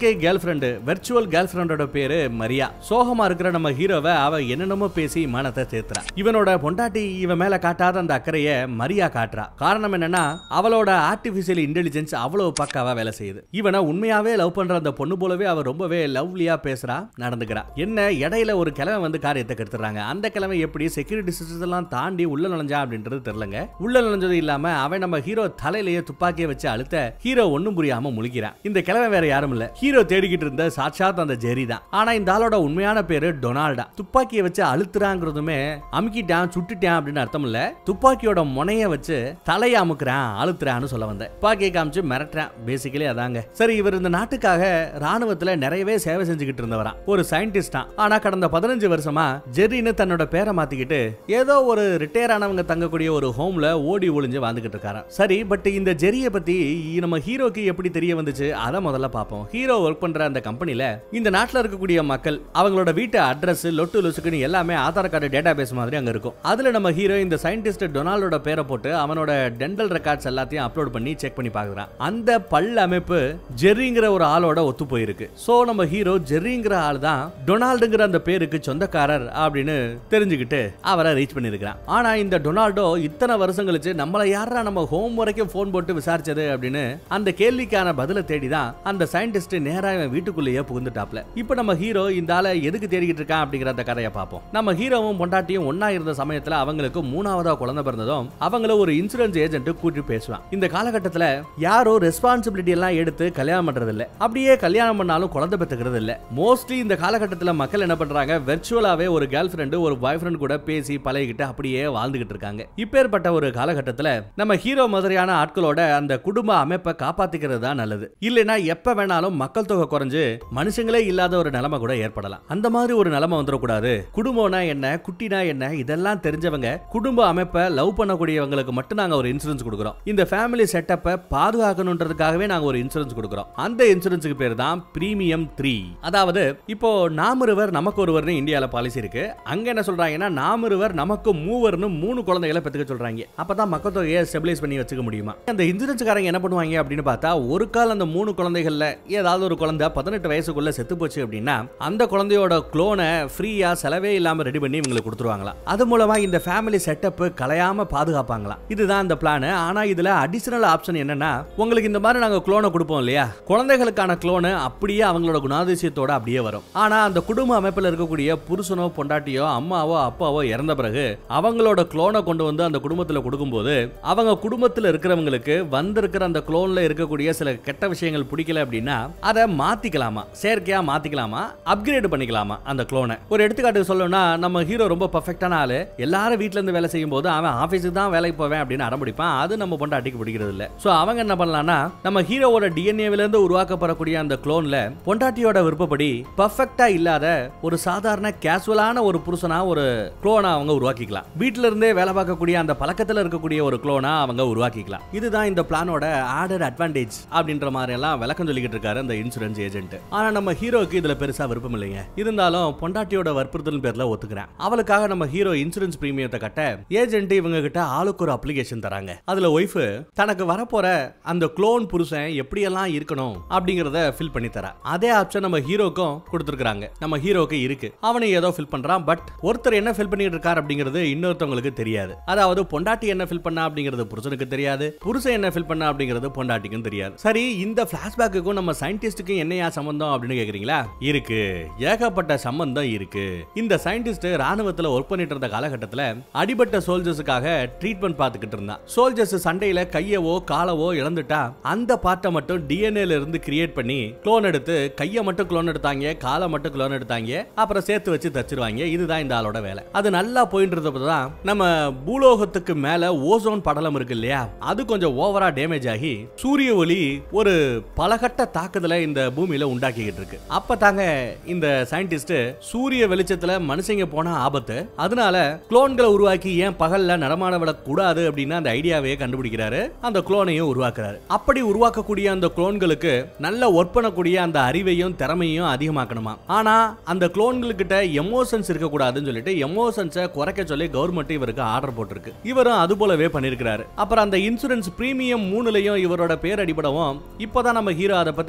இயற்கை கேர்ள் ஃப்ரெண்டு வெர்ச்சுவல் கேர்ள் ஃப்ரெண்டோட பேரு மரியா சோகமா இருக்கிற நம்ம ஹீரோவை அவ என்னென்னமோ பேசி மனத்தை சேர்த்துறா இவனோட பொண்டாட்டி இவன் மேல காட்டாத அந்த அக்கறைய மரியா காட்டுறா காரணம் என்னன்னா அவளோட ஆர்டிபிஷியல் இன்டெலிஜென்ஸ் அவ்வளவு பக்காவா வேலை செய்யுது இவனை உண்மையாவே லவ் பண்ற அந்த பொண்ணு போலவே அவ ரொம்பவே லவ்லியா பேசுறா நடந்துக்கிறா என்ன இடையில ஒரு கிழமை வந்து காரியத்தை கெடுத்துறாங்க அந்த கிழமை எப்படி செக்யூரிட்டி சிஸ்டம்ஸ் எல்லாம் தாண்டி உள்ள நுழைஞ்சா அப்படின்றது தெரியலங்க உள்ள நுழைஞ்சது இல்லாம அவன் நம்ம ஹீரோ தலையிலேயே துப்பாக்கியை வச்சு அழுத்த ஹீரோ ஒண்ணும் புரியாம முழிக்கிறான் இந்த கிழமை வேற யாரும் இல்ல ஹீரோ தேடிக்கிட்டு இருந்த சாட்சாத் அந்த ஜெரி தான் ஆனா இந்த ஆளோட உண்மையான பேரு டொனால்டா துப்பாக்கியை வச்சு அழுத்துறாங்கிறதுமே அமுக்கிட்டான் சுட்டுட்டான் அப்படின்னு அர்த்தம் இல்ல துப்பாக்கியோட முனைய வச்சு தலையை அமுக்குறான் அழுத்துறான்னு சொல்ல வந்தேன் துப்பாக்கியை காமிச்சு மிரட்டுறான் பேசிக்கலி அதாங்க சரி இவர் இந்த நாட்டுக்காக ராணுவத்துல நிறையவே சேவை செஞ்சுக்கிட்டு இருந்தவரா ஒரு சயின்டிஸ்டா ஆனா கடந்த பதினஞ்சு வருஷமா ஜெர்ரின்னு தன்னோட பேரை மாத்திக்கிட்டு ஏதோ ஒரு ரிட்டையர் ஆனவங்க தங்கக்கூடிய ஒரு ஹோம்ல ஓடி ஒளிஞ்சு வாழ்ந்துகிட்டு இருக்காராம் சரி பட் இந்த ஜெரிய பத்தி நம்ம ஹீரோக்கு எப்படி தெரிய வந்துச்சு அதை முதல்ல பார்ப்போம் ஹீரோ ஒர்க் பண்ற அந்த கம்பெனில இந்த நாட்டுல இருக்கக்கூடிய மக்கள் அவங்களோட வீட்டு அட்ரஸ் லொட்டு லொசுக்குன்னு எல்லாமே ஆதார் கார்டு டேட்டா பேஸ் மாதிரி அங்க இருக்கும் அதுல நம்ம ஹீரோ இந்த சயின்டிஸ்ட் டொனால்டோட பேரை போட்டு அவனோட டென்டல் ரெக்கார்ட்ஸ் எல்லாத்தையும் அப்லோட் பண்ணி செக் பண்ணி பார்க்கறான் அந்த பல் அமைப்பு ஜெர்ரிங்கிற ஒரு ஆளோட ஒத்து போயிருக்கு சோ நம்ம ஹீரோ ஜெர்ரிங்கிற ஆள் தான் டொனால்டுங்கிற அந்த பேருக்கு சொந்தக்காரர் அப்படின்னு தெரிஞ்சுக்கிட்டு அவரை ரீச் பண்ணிருக்கிறான் ஆனா இந்த டொனால்டோ இத்தனை வருஷம் கழிச்சு நம்மளை யாரா நம்ம ஹோம் வரைக்கும் போன் போட்டு விசாரிச்சது அப்படின்னு அந்த கேள்விக்கான பதிலை தேடி தான் அந்த சயின்டிஸ்ட் நேரா இவன் வீட்டுக்குள்ளேயே புகுந்துட்டாப்ல இப்போ நம்ம ஹீரோ இந்த ஆளை எதுக்கு தேடிக்கிட்டு இருக்கான் அப்படிங்கிற அந்த கதையை பார்ப்போம் நம்ம ஹீரோவும் பொண்டாட்டியும் ஒண்ணா இருந்த சமயத்துல அவங்களுக்கு மூணாவதா குழந்தை பிறந்ததும் அவங்கள ஒரு இன்சூரன்ஸ் ஏஜென்ட் கூட்டி பேசுவான் இந்த காலகட்டத்துல யாரோ ரெஸ்பான்சிபிலிட்டி எல்லாம் எடுத்து கல்யாணம் பண்றது இல்ல அப்படியே கல்யாணம் பண்ணாலும் குழந்தை பெற்றுக்கிறது இல்ல மோஸ்ட்லி இந்த காலகட்டத்துல மக்கள் என்ன பண்றாங்க வெர்ச்சுவலாவே ஒரு கேர்ள் ஃப்ரெண்டு ஒரு பாய் ஃப்ரெண்ட் கூட பேசி பழகிக்கிட்டு அப்படியே வாழ்ந்துகிட்டு இருக்காங்க இப்பேற்பட்ட ஒரு காலகட்டத்துல நம்ம ஹீரோ மாதிரியான ஆட்களோட அந்த குடும்ப அமைப்பை காப்பாத்திக்கிறது தான் நல்லது இல்லைன்னா எப்ப வேணாலும் மக்கள் தொகை குறைஞ்சு மனுஷங்களே இல்லாத ஒரு நிலைமை கூட ஏற்படலாம் அந்த மாதிரி ஒரு நிலைமை வந்துடக்கூடாது குடும்பம்னா என்ன குட்டினா என்ன இதெல்லாம் தெரிஞ்சவங்க குடும்ப அமைப்பை லவ் பண்ணக்கூடியவங்களுக்கு மட்டும் நாங்க ஒரு இன்சூரன்ஸ் கொடுக்குறோம் இந்த ஃபேமிலி செட்டப்பை பாதுகாக்கணுன்றதுக்காகவே நாங்க ஒரு இன்சூரன்ஸ் கொடுக்குறோம் அந்த இன்சூரன்ஸுக்கு பேர் தான் பிரீமியம் த்ரீ அதாவது இப்போ நாமொருவர் நமக்கு ஒருவர்னு இந்தியால பாலிசி இருக்கு அங்க என்ன சொல்றாங்கன்னா நாமொருவர் நமக்கு மூவர்னு மூணு குழந்தைகளை பெற்றுக்க சொல்றாங்க அப்பதான் மக்கள் தொகையை ஸ்டெபிலைஸ் பண்ணி வச்சுக்க முடியுமா அந்த இன்சூரன்ஸ்காரங்க என்ன பண்ணுவாங்க அப்படின்னு பார்த்தா ஒரு கால் அந்த மூணு குழந்தைகள்ல ஏதாவது ஒரு குழந்தை பதினெட்டு வயசுக்குள்ள செத்து போச்சு அப்படின்னா அந்த குழந்தையோட குளோனை ஃப்ரீயா செலவே இல்லாம ரெடி பண்ணி இவங்களுக்கு கொடுத்துருவாங்களாம் அது மூலமா இந்த ஃபேமிலி செட்டப் கலையாம பாதுகாப்பாங்களாம் இதுதான் இந்த பிளான் ஆனா இதுல அடிஷனல் ஆப்ஷன் என்னன்னா உங்களுக்கு இந்த மாதிரி நாங்க குளோனை கொடுப்போம் இல்லையா குழந்தைகளுக்கான குளோனு அப்படியே அவங்களோட குணாதிசயத்தோட அப்படியே வரும் ஆனா அந்த குடும்ப அமைப்புல இருக்கக்கூடிய புருஷனோ பொண்டாட்டியோ அம்மாவோ அப்பாவோ இறந்த பிறகு அவங்களோட குளோனை கொண்டு வந்து அந்த குடும்பத்துல கொடுக்கும்போது அவங்க குடும்பத்துல இருக்கிறவங்களுக்கு வந்திருக்கிற அந்த குளோன்ல இருக்கக்கூடிய சில கெட்ட விஷயங்கள் பிடிக்கல அப்படின்னா அதை மாத்திக்கலாமா செயற்கையா மாத்திக்கலாமா அப்கிரேட் பண்ணிக்கலாமா அந்த குளோனை ஒரு எடுத்துக்காட்டு சொல்லணும்னா நம்ம ஹீரோ ரொம்ப பர்ஃபெக்டான ஆளு எல்லாரும் வீட்ல இருந்து வேலை செய்யும் போது அவன் ஆபீஸுக்கு தான் வேலைக்கு போவேன் அப்படின்னு அடம்பிடிப்பான் அது நம்ம பொண்டாட்டிக்கு பிடிக்கிறது இல்ல சோ அவங்க என்ன பண்ணலாம்னா நம்ம ஹீரோவோட டிஎன்ஏல இருந்து உருவாக்கப்படக்கூடிய அந்த குளோன்ல பொண்டாட்டியோட விருப்பப்படி பர்ஃபெக்டா இல்லாத ஒரு சாதாரண கேசுவலான ஒரு புருஷனா ஒரு குளோனா அவங்க உருவாக்கிக்கலாம் வீட்ல இருந்தே வேலை பார்க்கக்கூடிய அந்த பழக்கத்துல இருக்கக்கூடிய ஒரு குளோனா அவங்க உருவாக்கிக்கலாம் இதுதான் இந்த பிளானோட ஆடட் அட்வான்டேஜ் அப்படின்ற மாதிரி எல்லாம் விளக்கம் சொல்லிக்கிட்டு இருக்காரு அந்த இன்சூரன்ஸ் ஏஜென்ட் ஆனா நம்ம ஹீரோக்கு இதுல பெருசா விருப்பம் இல்லைங்க இருந்தாலும் பொண்டாட்டியோட வற்புறுத்தல் பேர்ல ஒத்துக்கிறேன் அவளுக்காக நம்ம ஹீரோ இன்சூரன்ஸ் பிரீமியத்தை கட்ட ஏஜென்ட் இவங்க கிட்ட ஆளுக்கு ஒரு அப்ளிகேஷன் தராங்க அதுல ஒய்ஃப் தனக்கு வரப்போற அந்த குளோன் புருஷன் எப்படியெல்லாம் இருக்கணும் அப்படிங்கறத ஃபில் பண்ணி தரா அதே ஆப்ஷன் நம்ம ஹீரோக்கும் கொடுத்துருக்காங்க நம்ம ஹீரோக்கு இருக்கு அவனை ஏதோ ஃபில் பண்றான் பட் ஒருத்தர் என்ன ஃபில் பண்ணிட்டு இருக்கார் அப்படிங்கிறது இன்னொருத்தவங்களுக்கு தெரியாது அதாவது பொண்டாட்டி என்ன ஃபில் பண்ணா அப்படிங்கிறது புருஷனுக்கு தெரியாது புருஷன் என்ன ஃபில் பண்ணா அப்படிங்கிறது பொண்டாட்டிக்கும் தெரியாது சரி இந்த பிளாஷ்பேக்குக்கும் நம்ம சயின்டிஸ்டுக்கும் என்னையா சம்பந்தம் அப்படின்னு கேக்குறீங்களா இருக்கு ஏகப்பட்ட சம்பந்தம் இருக்கு இந்த சயின்டிஸ்ட் ராணுவத்துல ஒர்க் பண்ணிட்டு இருந்த காலகட்டத்துல அடிபட்ட சோல்ஜர்ஸுக்காக ட்ரீட்மெண்ட் பார்த்துக்கிட்டு இருந்தான் சோல்ஜர்ஸ் சண்டையில கையவோ காலவோ இழந்துட்டா அந்த பார்ட்டை மட்டும் டிஎன்ஏல இருந்து கிரியேட் பண்ணி க்ளோன் எடுத்து கையை மட்டும் க்ளோன் எடுத்தாங்க காலை மட்டும் க்ளோன் எடுத்தாங்க அப்புறம் சேர்த்து வச்சு தச்சிருவாங்க இதுதான் இந்த ஆளோட வேலை அது நல்லா போயிட்டு இருந்தப்போ தான் நம்ம பூலோகத்துக்கு மேல ஓசோன் படலம் இருக்கு இல்லையா அது கொஞ்சம் ஓவரா டேமேஜ் ஆகி சூரிய ஒளி ஒரு பலகட்ட தாக்குதலை இந்த பூமியில உண்டாக்கிக்கிட்டு இருக்கு அப்ப தாங்க இந்த சயின்டிஸ்ட் சூரிய வெளிச்சத்துல மனுஷங்க போன ஆபத்து அதனால குளோன்களை உருவாக்கி ஏன் பகல்ல நடமாட விடக்கூடாது அப்படின்னு அந்த ஐடியாவையே கண்டுபிடிக்கிறாரு அந்த குளோனையும் உருவாக்குறாரு அப்படி உருவாக்கக்கூடிய அந்த குளோன்களுக்கு நல்ல ஒர்க் பண்ணக்கூடிய அந்த அறிவையும் திறமையும் அதிகமாக்கணுமா ஆனா அந்த குளோன்களுக்கிட்ட எமோஷன்ஸ் இருக்கக்கூடாதுன்னு சொல்லிட்டு எமோஷன்ஸை குறைக்க சொல்லி கவர்மெண்ட் இவருக்கு ஆர்டர் போட்டிருக்கு இவரும் அது போலவே பண்ணிருக்கிறாரு அப்புறம் அந்த இன்சூரன்ஸ் பிரீமியம் மூணுலயும் இவரோட பேர் அடிபடவும் இப்பதான் நம்ம ஹீரோ அதை பத்தி இன்னும் கொஞ்சம்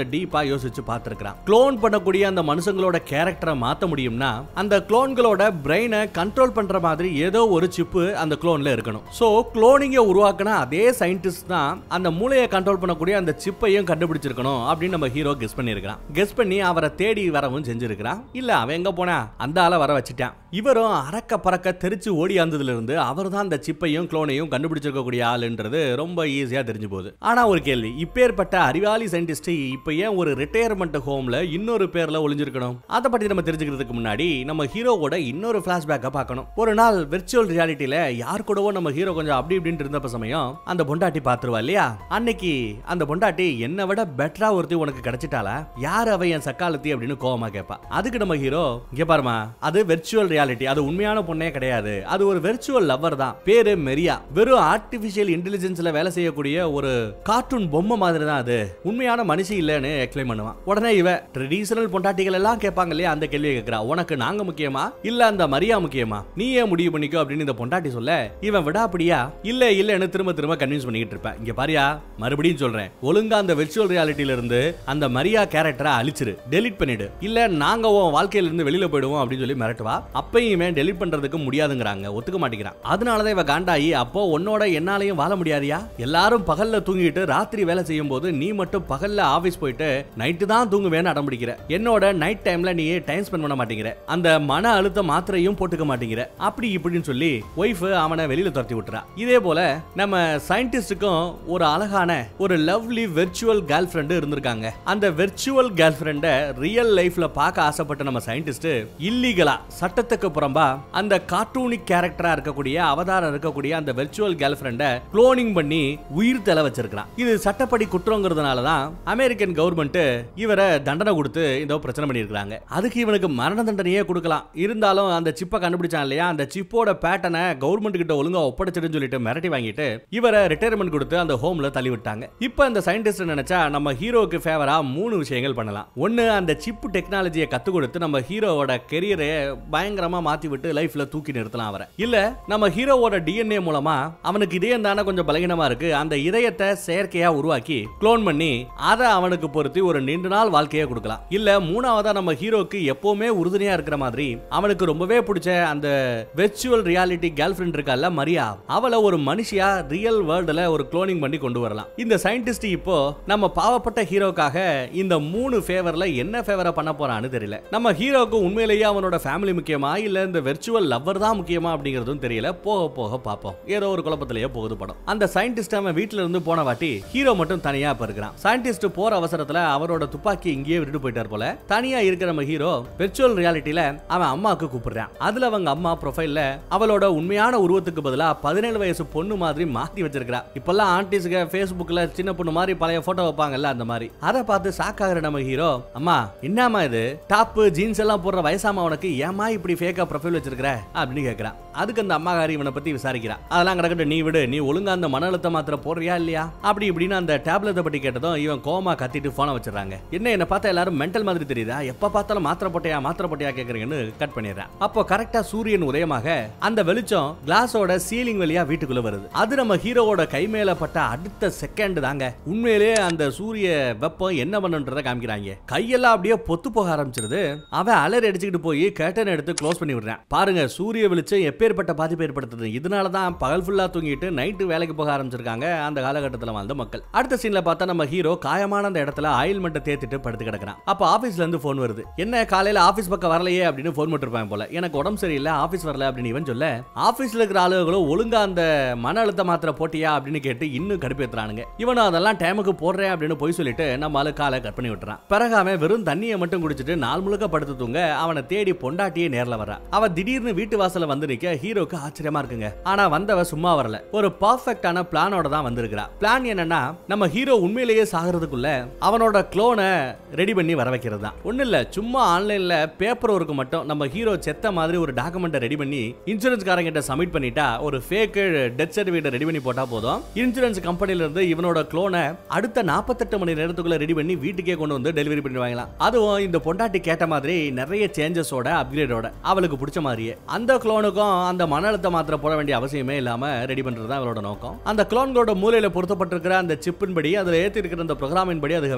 டீப்பா யோசிச்சு பார்த்திருக்கான் க்ளோன் பண்ணக்கூடிய அந்த மனுஷங்களோட கேரக்டரை மாத்த முடியும்னா அந்த குளோன்களோட பிரெயினை கண்ட்ரோல் பண்ற மாதிரி ஏதோ ஒரு சிப்பு அந்த குளோன்ல இருக்கணும் சோ குளோனிங்க உருவாக்குன அதே சயின்டிஸ்ட் தான் அந்த மூளையை கண்ட்ரோல் பண்ணக்கூடிய அந்த சிப்பையும் கண்டுபிடிச்சிருக்கணும் அப்படின்னு நம்ம ஹீரோ கெஸ் பண்ணியிருக்கான் கெஸ் பண்ணி அவரை தேடி வரவும் செஞ்சிருக்கிறான் இல்ல அவன் எங்க போனா அந்த ஆளை வர வச்சுட்டான் இவரும் அறக்க பறக்க தெரிச்சு ஓடி வந்ததுல இருந்து அவர் தான் அந்த சிப்பையும் குளோனையும் கண்டுபிடிச்சிருக்கக்கூடிய ஆளுன்றது ரொம்ப ஈஸியா தெரிஞ்சு போகுது ஆனா ஒரு கேள்வி இப்பேற்பட்ட அறிவாளி சயின்டிஸ்ட் இப்ப ஏன் ஒரு ரிட்டையர்மெண்ட் ஹோம்ல இன்னொரு பேர்ல ஒளிஞ்சிருக்கணும் அதை பத்தி நம்ம தெரிஞ்சுக்கிறதுக்கு முன்னாடி நம்ம ஹீரோவோட இன்னொரு பிளாஷ்பேக்கை பார்க்கணும் ஒரு நாள் விர்ச்சுவல் ரியாலிட்டியில யார் கூடவோ நம்ம ஹீரோ கொஞ்சம் அப்படி இப்படின்னு இருந்தப்ப சமயம் அந்த பொண்டாட்டி பாத்துருவா இல்லையா அன்னைக்கு அந்த பொண்டாட்டி என்னை விட பெட்டரா ஒருத்தி உனக்கு கிடைச்சிட்டாளா யார் அவ என் சக்காலத்தி அப்படின்னு கோவமா கேட்பா அதுக்கு நம்ம ஹீரோ இங்க பாருமா அது வெர்ச்சுவல் ரியாலிட்டி அது உண்மையான பொண்ணே கிடையாது அது ஒரு வெர்ச்சுவல் லவ்வர் தான் பேரு மெரியா வெறும் ஆர்டிபிஷியல் இன்டெலிஜென்ஸ்ல வேலை செய்யக்கூடிய ஒரு கார்ட்டூன் பொம்மை மாதிரி தான் அது உண்மையான மனுஷி இல்லைன்னு எக்ஸ்பிளைன் பண்ணுவான் உடனே இவ ட்ரெடிஷனல் பொண்டாட்டிகள் எல்லாம் கேட்பாங்க இல்லையா அந்த கேள்வியை கேட்கிறா உனக்கு நாங்க முக்கியமா இல்ல அந்த மரியா முக்கியமா நீ ஏன் முடிவு பண்ணிக்கோ அப்படின்னு இந்த பொண்டாட்டி சொல்ல இவன் விடாப்படியா இல்ல இல்லன்னு திரும்ப திரும்ப கன்வின்ஸ் பண்ணிக்கிட்டு இருப்பேன் இங்க பாரியா மறுபடியும் சொல்றேன் ஒழுங்கா அந்த வெர்ச்சுவல் ரியாலிட்டியில இருந்து அந்த மரியா கேரக்டரை அழிச்சிரு டெலீட் பண்ணிடு இல்ல நாங்க உன் வாழ்க்கையில இருந்து வெளியில போயிடுவோம் அப்படின்னு சொல்லி மிரட்டுவா அப்பயுமே டெலீட் பண்றதுக்கு முடியாதுங்கிறாங்க ஒத்துக்க மாட்டேங்கிறான் அதனாலதான் இவ காண்டாயி அப்போ உன்னோட என்னாலையும் வாழ முடியாதியா எல்லாரும் பகல்ல தூங்கிட்டு ராத்திரி வேலை செய்யும் போது நீ மட்டும் பகல்ல ஆபீஸ் போயிட்டு நைட்டு தான் தூங்குவேன்னு அடம் பிடிக்கிற என்னோட நைட் டைம்ல நீ டைம் ஸ்பெண்ட் பண்ண மாட்டேங்கிற அந்த மன அழுத்த மாத்திரையும் போட்டுக்க மாட்டேங்கிற அப்படி இப்படின்னு சொல்லி ஒய்ஃப் அவனை வெளியில துரத்தி விட்டுறா இதே போல நம்ம சயின்டிஸ்டுக்கும் ஒரு அழகான ஒரு லவ்லி வெர்ச்சுவல் கேர்ள் ஃப்ரெண்டு இருந்திருக்காங்க அந்த வெர்ச்சுவல் கேர்ள் ஃப்ரெண்டை ரியல் லைஃப்ல பார்க்க ஆசைப்பட்ட நம்ம சயின்டிஸ்ட் இல்லீகலா சட்டத்துக்கு புறம்பா அந்த கார்ட்டூனிக் கேரக்டரா இருக்கக்கூடிய அவதாரம் இருக்கக்கூடிய அந்த வெர்ச்சுவல் கேர்ள் ஃப்ரெண்டை குளோனிங் பண்ணி உயிர் தலை வச்சிருக்கான் இது சட்டப்படி குற்றங்கிறதுனால தான் அமெரிக்கன் கவர்மெண்ட் இவரை தண்டனை கொடுத்து இந்த பிரச்சனை பண்ணியிருக்காங்க அதுக்கு இவனுக்கு மரண தண்டனையே கொடுக்கலாம் இருந்தாலும் அந்த சிப்பை கண்டுபிடிச்சான் இல்லையா அந்த சிப்போட பேட்டனை கவர்மெண்ட் கிட்ட ஒழுங்கா ஒப்படைச்சிடுன்னு சொல்லிட்டு மிரட்டி வாங்கிட்டு இவரை ரிட்டையர்மெண்ட் கொடுத்து அந்த ஹோம்ல தள்ளி விட்டாங்க இப்போ அந்த சயின்டிஸ்ட் நினைச்சா நம்ம ஹீரோக்கு ஃபேவரா மூணு விஷயங்கள் பண்ணலாம் ஒன்னு அந்த சிப் டெக்னாலஜியை கத்து கொடுத்து நம்ம ஹீரோவோட கெரியரை பயங்கரமா மாத்தி விட்டு லைஃப்ல தூக்கி நிறுத்தலாம் அவரை இல்ல நம்ம ஹீரோவோட டிஎன்ஏ மூலமா அவனுக்கு இதயம் தானே கொஞ்சம் பலகீனமா இருக்கு அந்த இதயத்தை செயற்கையா உருவாக்கி குளோன் பண்ணி அதை அவனுக்கு பொருத்தி ஒரு நீண்ட நாள் வாழ்க்கையை கொடுக்கலாம் இல்ல மூணாவதா நம்ம ஹீரோக்கு எப்பவுமே உறுதுணையா இருக்கிற மாதிரி அவனுக்கு ரொம்பவே பிடிச்ச அந்த வெர்ச்சுவல் ரியாலிட்டி கேர்ள் ஃபிரெண்ட் இருக்கால மரியா அவளை ஒரு மனுஷியா ரியல் வேர்ல்டுல ஒரு குளோனிங் பண்ணி கொண்டு வரலாம் இந்த சயின்டிஸ்ட் இப்போ நம்ம பாவப்பட்ட ஹீரோக்காக இந்த மூணு ஃபேவர்ல என்ன ஃபேவரா பண்ண போறான்னு தெரியல நம்ம ஹீரோக்கு உண்மையிலேயே அவனோட ஃபேமிலி முக்கியமா இல்ல இந்த வெர்ச்சுவல் லவ்வர் தான் முக்கியமா அப்படிங்கிறதும் தெரியல போக போக பார்ப்போம் ஏதோ ஒரு குழப்பத்திலேயே போகுது படம் அந்த சயின்டிஸ்ட் அவன் வீட்ல இருந்து போன வாட்டி ஹீரோ மட்டும் தனியா இப்ப இருக்கிறான் சயின்டிஸ்ட் போற அவசரத்துல அவரோட துப்பாக்கி இங்கேயே விட்டுட்டு போயிட்டார் போல தனியா இருக்கிற நம்ம ஹீரோ வெர்ச்சுவல் ரியாலிட்டியில அவன் அம்மாவுக்கு கூப்பிடுறான் அதுல அவங்க அம்மா ப்ரொஃபைல்ல அவளோட உண்மையான உருவத்துக்கு பதிலா பதினேழு வயசு பொண்ணு மாதிரி மாத்தி வச்சிருக்கா இப்பெல்லாம் ஆன்டிஸ்க்கு ஃபேஸ்புக்ல சின்ன பொண்ணு மாதிரி பழைய போட்டோ வைப்பாங்கல்ல அந்த மாதிரி அதை பார்த்து சாக்காகிற நம்ம ஹீரோ அம்மா என்னம்மா இது டாப் ஜீன்ஸ் எல்லாம் போடுற வயசாமா உனக்கு ஏமா இப்படி ஃபேக்கா ப்ரொஃபைல் வச்சிருக்கிற அப்படின்னு கேக்குறான் அதுக்கு அந்த அம்மாகாரி இவனை பத்தி விசாரிக்கிறா அதெல்லாம் கிடக்கட்டும் நீ விடு நீ ஒழுங்கா அந்த மன அழுத்த மாத்திரை போடுறியா இல்லையா அப்படி இப்படின்னு அந்த டேப்லெட்டை பத்தி கேட்டதும் இவன் கோமா கத்திட்டு போனை வச்சிடறாங்க என்ன என்ன பார்த்தா எல்லாரும் மென்டல் மாதிரி தெரியுதா எப்ப பார்த்தாலும் மாத்திரை போட்டையா மாத்திரை போட்டையா கேக்குறீங்கன்னு கட் பண்ணிடுறான் அப்போ கரெக்டா சூரியன் உதயமாக அந்த வெளிச்சம் கிளாஸோட சீலிங் வழியா வீட்டுக்குள்ள வருது அது நம்ம ஹீரோவோட கை மேல பட்ட அடுத்த செகண்ட் தாங்க உண்மையிலே அந்த சூரிய வெப்பம் என்ன பண்ணுன்றத காமிக்கிறாங்க கையெல்லாம் அப்படியே பொத்து போக ஆரம்பிச்சிருது அவன் அலறி அடிச்சுக்கிட்டு போய் கேட்டன் எடுத்து க்ளோஸ் பண்ணி விடுறான் பாருங்க சூரிய வெளிச்சம் எப்பேற்பட்ட பாதிப்பு ஏற்படுத்துது இதனால தான் பகல் ஃபுல்லா தூங்கிட்டு நைட்டு வேலைக்கு போக ஆரம்பிச்சிருக்காங்க அந்த காலகட்டத்தில் வாழ்ந்த மக்கள் அடுத்த சீன்ல பார்த்தா நம்ம ஹீரோ காயமான அந்த இடத்துல ஆயில் மட்டும் தேத்திட்டு படுத்து கிடக்குறான் அப்ப ஆபீஸ்ல இருந்து போன் வருது என்ன காலையில ஆபீஸ் பக்கம் வரலையே அப்படின்னு போன் பண்ணிருப்பான் போல எனக்கு உடம்பு சரியில்லை ஆபீஸ் வரல அப்படின்னு இவன் சொல்ல ஆபீஸ்ல இருக்கிற ஆளுகளும் ஒழுங்கா அந்த மன அழுத்த மாத்திரை போட்டியா அப்படின்னு கேட்டு இன்னும் கடுப்பேத்துறானுங்க இவனும் அதெல்லாம் டைமுக்கு போடுறேன் அப்படின்னு போய் சொல்லிட்டு நம்ம ஆளு காலை கட் பண்ணி விட்டுறான் பிறகு அவன் வெறும் தண்ணியை மட்டும் குடிச்சிட்டு நாள் முழுக்க படுத்து தூங்க அவனை தேடி பொண்டாட்டியே நேர்ல வரா அவ திடீர்னு வீட்டு வாசல்ல வந்து நிக்க ஹீரோக்கு ஆச்சரியமா இருக்குங்க ஆனா வந்தவ சும்மா வரல ஒரு பர்ஃபெக்டான பிளானோட தான் வந்திருக்கிறா பிளான் என்னன்னா நம்ம ஹீரோ உண்மையிலேயே சாகிறதுக்குள்ள அவனோட க்ளோனை ரெடி பண்ணி வர வைக்கிறது தான் ஒண்ணு இல்ல சும்மா ஆன்லைன்ல பேப்பர் ஒர்க்கு மட்டும் நம்ம ஹீரோ செத்த மாதிரி ஒரு டாக்குமெண்ட்டை ரெடி பண்ணி இன்சூரன்ஸ் காரங்கிட்ட சப்மிட் பண்ணிட்டா ஒரு ஃபேக் டெத் சர்டிஃபிகேட் ரெடி பண்ணி போட்டா போதும் இன்சூரன்ஸ் கம்பெனில இருந்து இவனோட க்ளோனை அடுத்த நாற்பத்தெட்டு மணி நேரத்துக்குள்ள ரெடி பண்ணி வீட்டுக்கே கொண்டு வந்து டெலிவரி பண்ணி வாங்கலாம் அதுவும் இந்த பொண்டாட்டி கேட்ட மாதிரி நிறைய சேஞ்சஸோட அப்கிரேடோட அவளுக்கு பிடிச்ச மாதிரியே அந்த க்ளோனுக்கும் அந்த மன அழுத்த மாத்திரை போட வேண்டிய அவசியமே இல்லாம ரெடி பண்றது தான் அவளோட நோக்கம் அந்த க்ளோன்களோட மூலையில பொருத்தப்பட்டிருக்கிற அந்த சிப்பின் படி அதுல ஏத்தி இருக்கிற அந்த ப்ரோக்ராமின் படி அது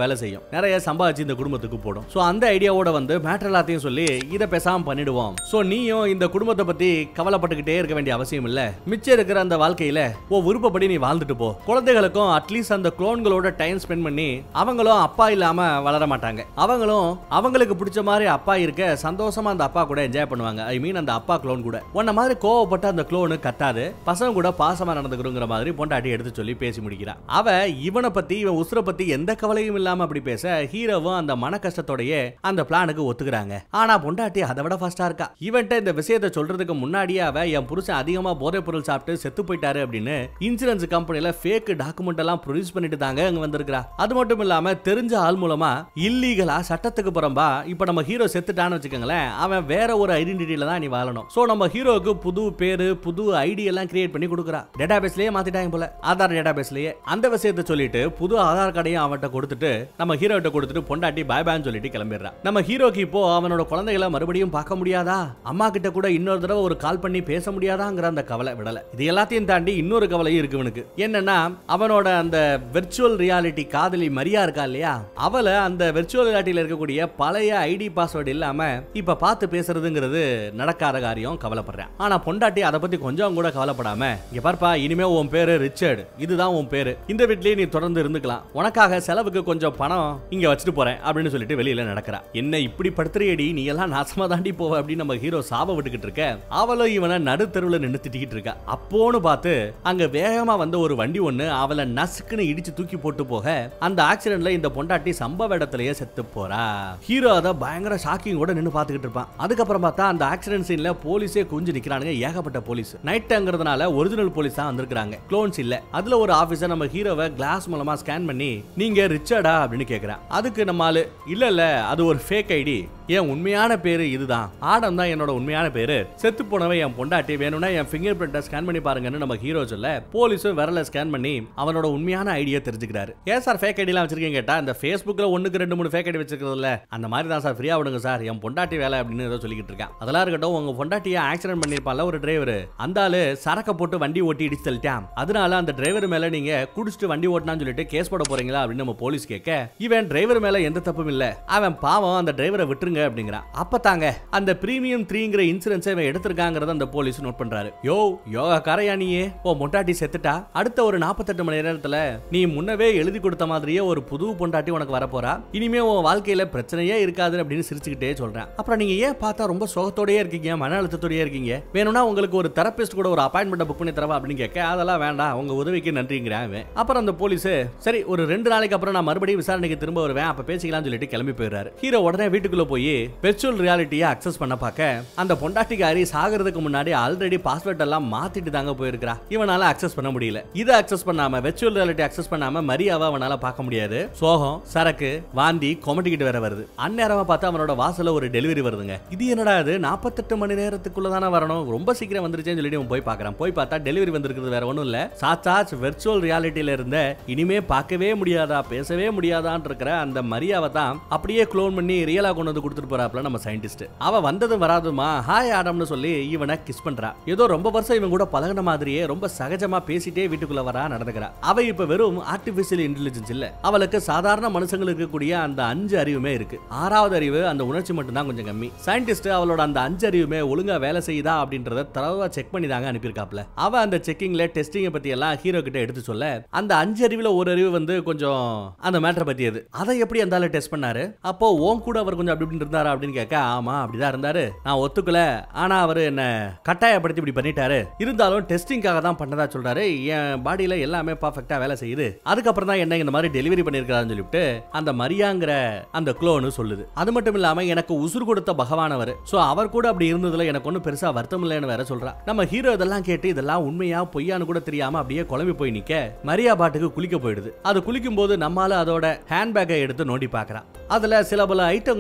வேலை செய்யும் நிறைய சம்பாதிச்சு இந்த குடும்பத்துக்கு போடும் சோ அந்த ஐடியாவோட வந்து மேட்டர் எல்லாத்தையும் சொல்லி இதை பேசாம பண்ணிடுவோம் சோ நீயும் இந்த குடும்பத்தை பத்தி கவலைப்பட்டுக்கிட்டே இருக்க வேண்டிய அவசியம் இல்ல மிச்சம் இருக்கிற அந்த வாழ்க்கையில ஓ விருப்பப்படி நீ வாழ்ந்துட்டு போ குழந்தைகளுக்கும் அட்லீஸ்ட் அந்த குளோன்களோட டைம் ஸ்பெண்ட் பண்ணி அவங்களும் அப்பா இல்லாம வளர மாட்டாங்க அவங்களும் அவங்களுக்கு பிடிச்ச மாதிரி அப்பா இருக்க சந்தோஷமா அந்த அப்பா கூட என்ஜாய் பண்ணுவாங்க ஐ மீன் அந்த அப்பா க்ளோன் கூட உன்ன மாதிரி கோவப்பட்ட அந்த க்ளோனு கத்தாது பசங்க கூட பாசமா நடந்துக்கிறோங்கிற மாதிரி பொண்டாட்டி எடுத்து சொல்லி பேசி முடிக்கிறான் அவ இவனை பத்தி இவன் உசுரை பத்தி எந்த கவலையும் இல்லாம அப்படி பேச ஹீரோவும் அந்த மன கஷ்டத்தோடயே அந்த பிளானுக்கு ஒத்துக்கிறாங்க ஆனா பொண்டாட்டி அதை விட ஃபாஸ்டா இருக்கா இவன்ட்ட இந்த விஷயத்தை சொல்றதுக்கு முன்னாடியே அவ என் புருஷன் அதிகமா போதைப் பொருள் சாப்பிட்டு செத்து போயிட்டாரு அப்படின்னு இன்சூரன்ஸ் கம்பெனில ஃபேக் டாக்குமெண்ட் எல்லாம் ப்ரொடியூஸ் பண்ணிட்டு தாங்க அங்க வந்திருக்கிறா அது மட்டும் இல்லாம தெரிஞ்ச ஆள் மூலமா இல்லீகலா சட்டத்துக்கு புறம்பா இப்ப நம்ம ஹீரோ செத்துட்டான்னு வச்சுக்கோங்களேன் அவன் வேற ஒரு ஐடென்டிட்டியில தான் நீ வாழணும் சோ நம்ம ஹீரோவுக்கு புது பேரு புது ஐடி எல்லாம் கிரியேட் பண்ணி கொடுக்குறா டேட்டாபேஸ்லயே மாத்திட்டாங்க போல ஆதார் டேட்டாபேஸ்லயே அந்த விஷயத்தை சொல்லிட்டு புது ஆதார் கார்டையும் அவன்கிட்ட கொடுத்துட்டு நம்ம ஹீரோ கிட்ட கொடுத்துட்டு பொண்டாட்டி பாய் பாய்னு சொல்லிட்டு கிளம்பிடுறான் நம்ம ஹீரோக்கு இப்போ அவனோட குழந்தைகளை மறுபடியும் பார்க்க முடியாதா அம்மா கிட்ட கூட இன்னொரு தடவை ஒரு கால் பண்ணி பேச முடியாதாங்கிற அந்த கவலை விடல இது எல்லாத்தையும் தாண்டி இன்னொரு கவலையும் இருக்கு இவனுக்கு என்னன்னா அவனோட அந்த வெர்ச்சுவல் ரியாலிட்டி காதலி மரியா இருக்கா இல்லையா அவளை அந்த வெர்ச்சுவல் ரியாலிட்டியில இருக்கக்கூடிய பழைய ஐடி பாஸ்வேர்டு இல்லாம இப்ப பார்த்து பேசுறதுங்கிறது நடக்காத காரியம் கவலைப்படுறேன் ஆனா பொண்டாட்டி அதை பத்தி கொஞ்சம் கூட கவலைப்படாம இங்க பார்ப்பா இனிமே உன் பேரு ரிச்சர்டு இதுதான் உன் பேரு இந்த வீட்லயே நீ தொடர்ந்து இருந்துக்கலாம் உனக்காக செலவுக்கு கொஞ்சம் பணம் இங்க வச்சுட்டு போறேன் அப்படின்னு சொல்லிட்டு வெளியில நடக்கிறா என்ன இப்படி படுத்துறியடி நீ எல்லாம் நாசமா தாண்டி போவ அப்படின்னு நம்ம ஹீரோ சாப விட்டுக்கிட்டு இருக்க அவளும் இவனை நடுத்தருவுல நின்று திட்டிக்கிட்டு இருக்கா அப்போன்னு பார்த்து அங்க வேகமா வந்த ஒரு வண்டி ஒண்ணு அவளை நசுக்குன்னு இடிச்சு தூக்கி போட்டு போக அந்த ஆக்சிடென்ட்ல இந்த பொண்டாட்டி சம்பவ இடத்துலயே செத்து போறா ஹீரோ அதை பயங்கர ஷாக்கிங்கோட நின்னு பாத்துக்கிட்டு இருப்பான் அதுக்கப்புறம் பார்த்தா அந்த ஆக்சிடென்ட் சீன்ல போலீஸே குஞ்சு நிக்கிறானுங்க ஏகப்பட்ட போலீஸ் நைட்டுங்கிறதுனால ஒரிஜினல் போலீஸ் தான் வந்திருக்காங்க க்ளோன்ஸ் இல்ல அதுல ஒரு ஆபீசர் நம்ம ஹீரோவை கிளாஸ் மூலமா ஸ்கேன் பண்ணி நீங்க ரிச்சர்டா அப்படின்னு கேக்குறான் அதுக்கு நம்ம ஆளு இல்ல இல்ல அது ஒரு ஃபேக் ஐடி என் உண்மையான பேரு இதுதான் ஆடம் தான் என்னோட உண்மையான பேரு செத்து போனவன் என் பொண்டாட்டி வேணும்னா என் ஃபிங்கர் பிரிண்ட்டை ஸ்கேன் பண்ணி பாருங்கன்னு நம்ம ஹீரோ சொல்ல போலீஸும் விரல ஸ்கேன் பண்ணி அவனோட உண்மையான ஐடியா தெரிஞ்சுக்கிறாரு ஏன் சார் ஃபேக் ஐடிலாம் வச்சிருக்கீங்க கேட்டா இந்த ஃபேஸ்புக்ல ஒண்ணுக்கு ரெண்டு மூணு ஃபேக் ஐடி வச்சிருக்கிறதுல அந்த மாதிரி தான் சார் ஃப்ரீயா விடுங்க சார் என் பொண்டாட்டி வேலை அப்படின்னு ஏதோ சொல்லிக்கிட்டு இருக்கான் அதெல்லாம் இருக்கட்டும் உங்க பொண்டாட்டியை ஆக்சிடென்ட் பண்ணிருப்பான்ல ஒரு டிரைவர் அந்த ஆளு சரக்க போட்டு வண்டி ஓட்டி இடிச்சு தள்ளிட்டான் அதனால அந்த டிரைவர் மேல நீங்க குடிச்சிட்டு வண்டி ஓட்டினான்னு சொல்லிட்டு கேஸ் போட போறீங்களா அப்படின்னு நம்ம போலீஸ் கேட்க இவன் டிரைவர் மேல எந்த தப்பும் இல்ல அவன் பாவம் அந்த டிரைவரை விட்டுருங்க அப்படிங்கிறான் அப்ப தாங்க அந்த பிரீமியம் த்ரீங்கிற இன்சூரன்ஸ் இவன் எடுத்திருக்காங்கிறத அந்த போலீஸ் நோட் பண்றாரு யோ யோகா காரையா நீயே ஓ மொட்டாட்டி செத்துட்டா அடுத்த ஒரு நாற்பத்தெட்டு மணி நேரத்துல நீ முன்னவே எழுதி கொடுத்த மாதிரியே ஒரு புது பொண்டாட்டி உனக்கு வரப்போறா இனிமே உன் வாழ்க்கையில பிரச்சனையே இருக்காது அப்படின்னு சிரிச்சுக்கிட்டே சொல்றேன் அப்புறம் நீங்க ஏன் பார்த்தா ரொம்ப சோகத்தோடயே இருக்கீங்க மன அழுத்தத்தோடயே இருக்கீங்க வேணும்னா உங்களுக்கு ஒரு தெரபிஸ்ட் கூட ஒரு அப்பாயின்மெண்ட் புக் பண்ணி தரவா அப்படின்னு கேட்க அதெல்லாம் வேண்டாம் உங்க உதவிக்கு நன்றிங்கிறேன் அவன். அப்புறம் அந்த போலீஸ் சரி ஒரு ரெண்டு நாளைக்கு அப்புறம் நான் மறுபடியும் விசாரணைக்கு திரும்ப வருவேன் அப்ப பேசிக்கலாம்னு சொல்லிட்டு கிளம்பி போயிடுறாரு ஹீரோ உடனே வீட்டுக்குள்ள போய் வெர்ச்சுவல் ரியாலிட்டியை அக்சஸ் பண்ண பார்க்க அந்த பொண்டாட்டிக்காரி சாகிறதுக்கு முன்னாடி ஆல்ரெடி பாஸ்வேர்ட் எல்லாம் மாத்திட்டு தாங்க போயிருக்கா இவனால அக்சஸ் பண்ண முடியல இதை அக்சஸ் பண்ணாம வெர்ச்சுவல் ரியாலிட்டி அக்சஸ் பண்ணாம மரியாவை அவனால பார்க்க முடியாது சோகம் சரக்கு வாந்தி கொமட்டிக்கிட்டு வேற வருது அந்நேரமா பார்த்து அவனோட வாசல்ல ஒரு டெலிவரி வருதுங்க இது என்னடா இது நாற்பத்தெட்டு மணி நேரத்துக்குள்ள தானே வரணும் ரொம்ப சீக்கிரம் வந்துருச்சேன்னு சொல்லிட்டு அவன் போய் பார்க்கறான் போய் பார்த்தா டெலிவரி வந்திருக்கிறது வேற ஒண்ணும் இல்ல சாச்சாச் வெர்ச்சுவல் ரியாலிட்டியில இருந்த இனிமே பார்க்கவே முடியாதா பேசவே முடியாதான்னு இருக்கிற அந்த மரியாவை தான் அப்படியே க்ளோன் பண்ணி ரியலா கொண்டு வந்து கொடுத்துட்டு போறாப்ல நம்ம சயின்டிஸ்ட் அவ வந்ததும் வராதுமா ஹாய் ஆடம்னு சொல்லி இவனை கிஸ் பண்றா ஏதோ ரொம்ப வருஷம் இவன் கூட பழகின மாதிரியே ரொம்ப சகஜமா பேசிட்டே வீட்டுக்குள்ள வரா நடந்துக்கிறா அவ இப்ப வெறும் ஆர்டிபிஷியல் இன்டெலிஜென்ஸ் இல்ல அவளுக்கு சாதாரண மனுஷங்களுக்கு இருக்கக்கூடிய அந்த அஞ்சு அறிவுமே இருக்கு ஆறாவது அறிவு அந்த உணர்ச்சி மட்டும் தான் கொஞ்சம் கம்மி சயின்டிஸ்ட் அவளோட அந்த அஞ்சு அறிவுமே ஒழுங்கா வேலை செய்யுதா அப்படின்றத தரவா செக் பண்ணி தாங்க அனுப்பியிருக்காப்ல அவ அந்த செக்கிங்ல டெஸ்டிங்கை பத்தி எல்லாம் ஹீரோ கிட்ட எடுத்து சொல்ல அந்த அஞ்சு அறிவுல ஒரு அறிவு வந்து கொஞ்சம் அந்த மேட்டரை பத்தியது அதை எப்படி அந்த ஆளு டெஸ்ட் பண்ணாரு அப்போ ஓன் கூட அவர் கொஞ்சம் அப்படி இப்படின்னு இருந்தாரா அப்படின்னு கேட்க ஆமா அப்படிதான் இருந்தாரு நான் ஒத்துக்கல ஆனா அவர் என்ன கட்டாயப்படுத்தி இப்படி பண்ணிட்டாரு இருந்தாலும் டெஸ்டிங்காக தான் பண்ணதா சொல்றாரு என் பாடியில எல்லாமே பர்ஃபெக்டா வேலை செய்யுது அதுக்கப்புறம் தான் என்ன இந்த மாதிரி டெலிவரி பண்ணிருக்காருன்னு சொல்லிட்டு அந்த மரியாங்கிற அந்த குளோன்னு சொல்லுது அது மட்டும் இல்லாம எனக்கு உசுர் கொடுத்த பகவானவர் சோ அவர் கூட அப்படி இருந்ததுல எனக்கு ஒன்றும் பெருசா வருத்தம் இல்லைன்னு வேற சொல்றா நம்ம ஹீரோ இதெல்லாம் கேட்டு இதெல்லாம் உண்மையா பொய்யான்னு கூட தெரியாம அப்படியே குழம்பி போய் நிக்க மரியா பாட்டுக்கு குளிக்க போயிடுது அது குளிக்கும் போது நம்மால அதோட ஹேண்ட்பேக்கை எடுத்து நோண்டி பார்க்கறான் அதுல சில பல ஐட்டங்களோட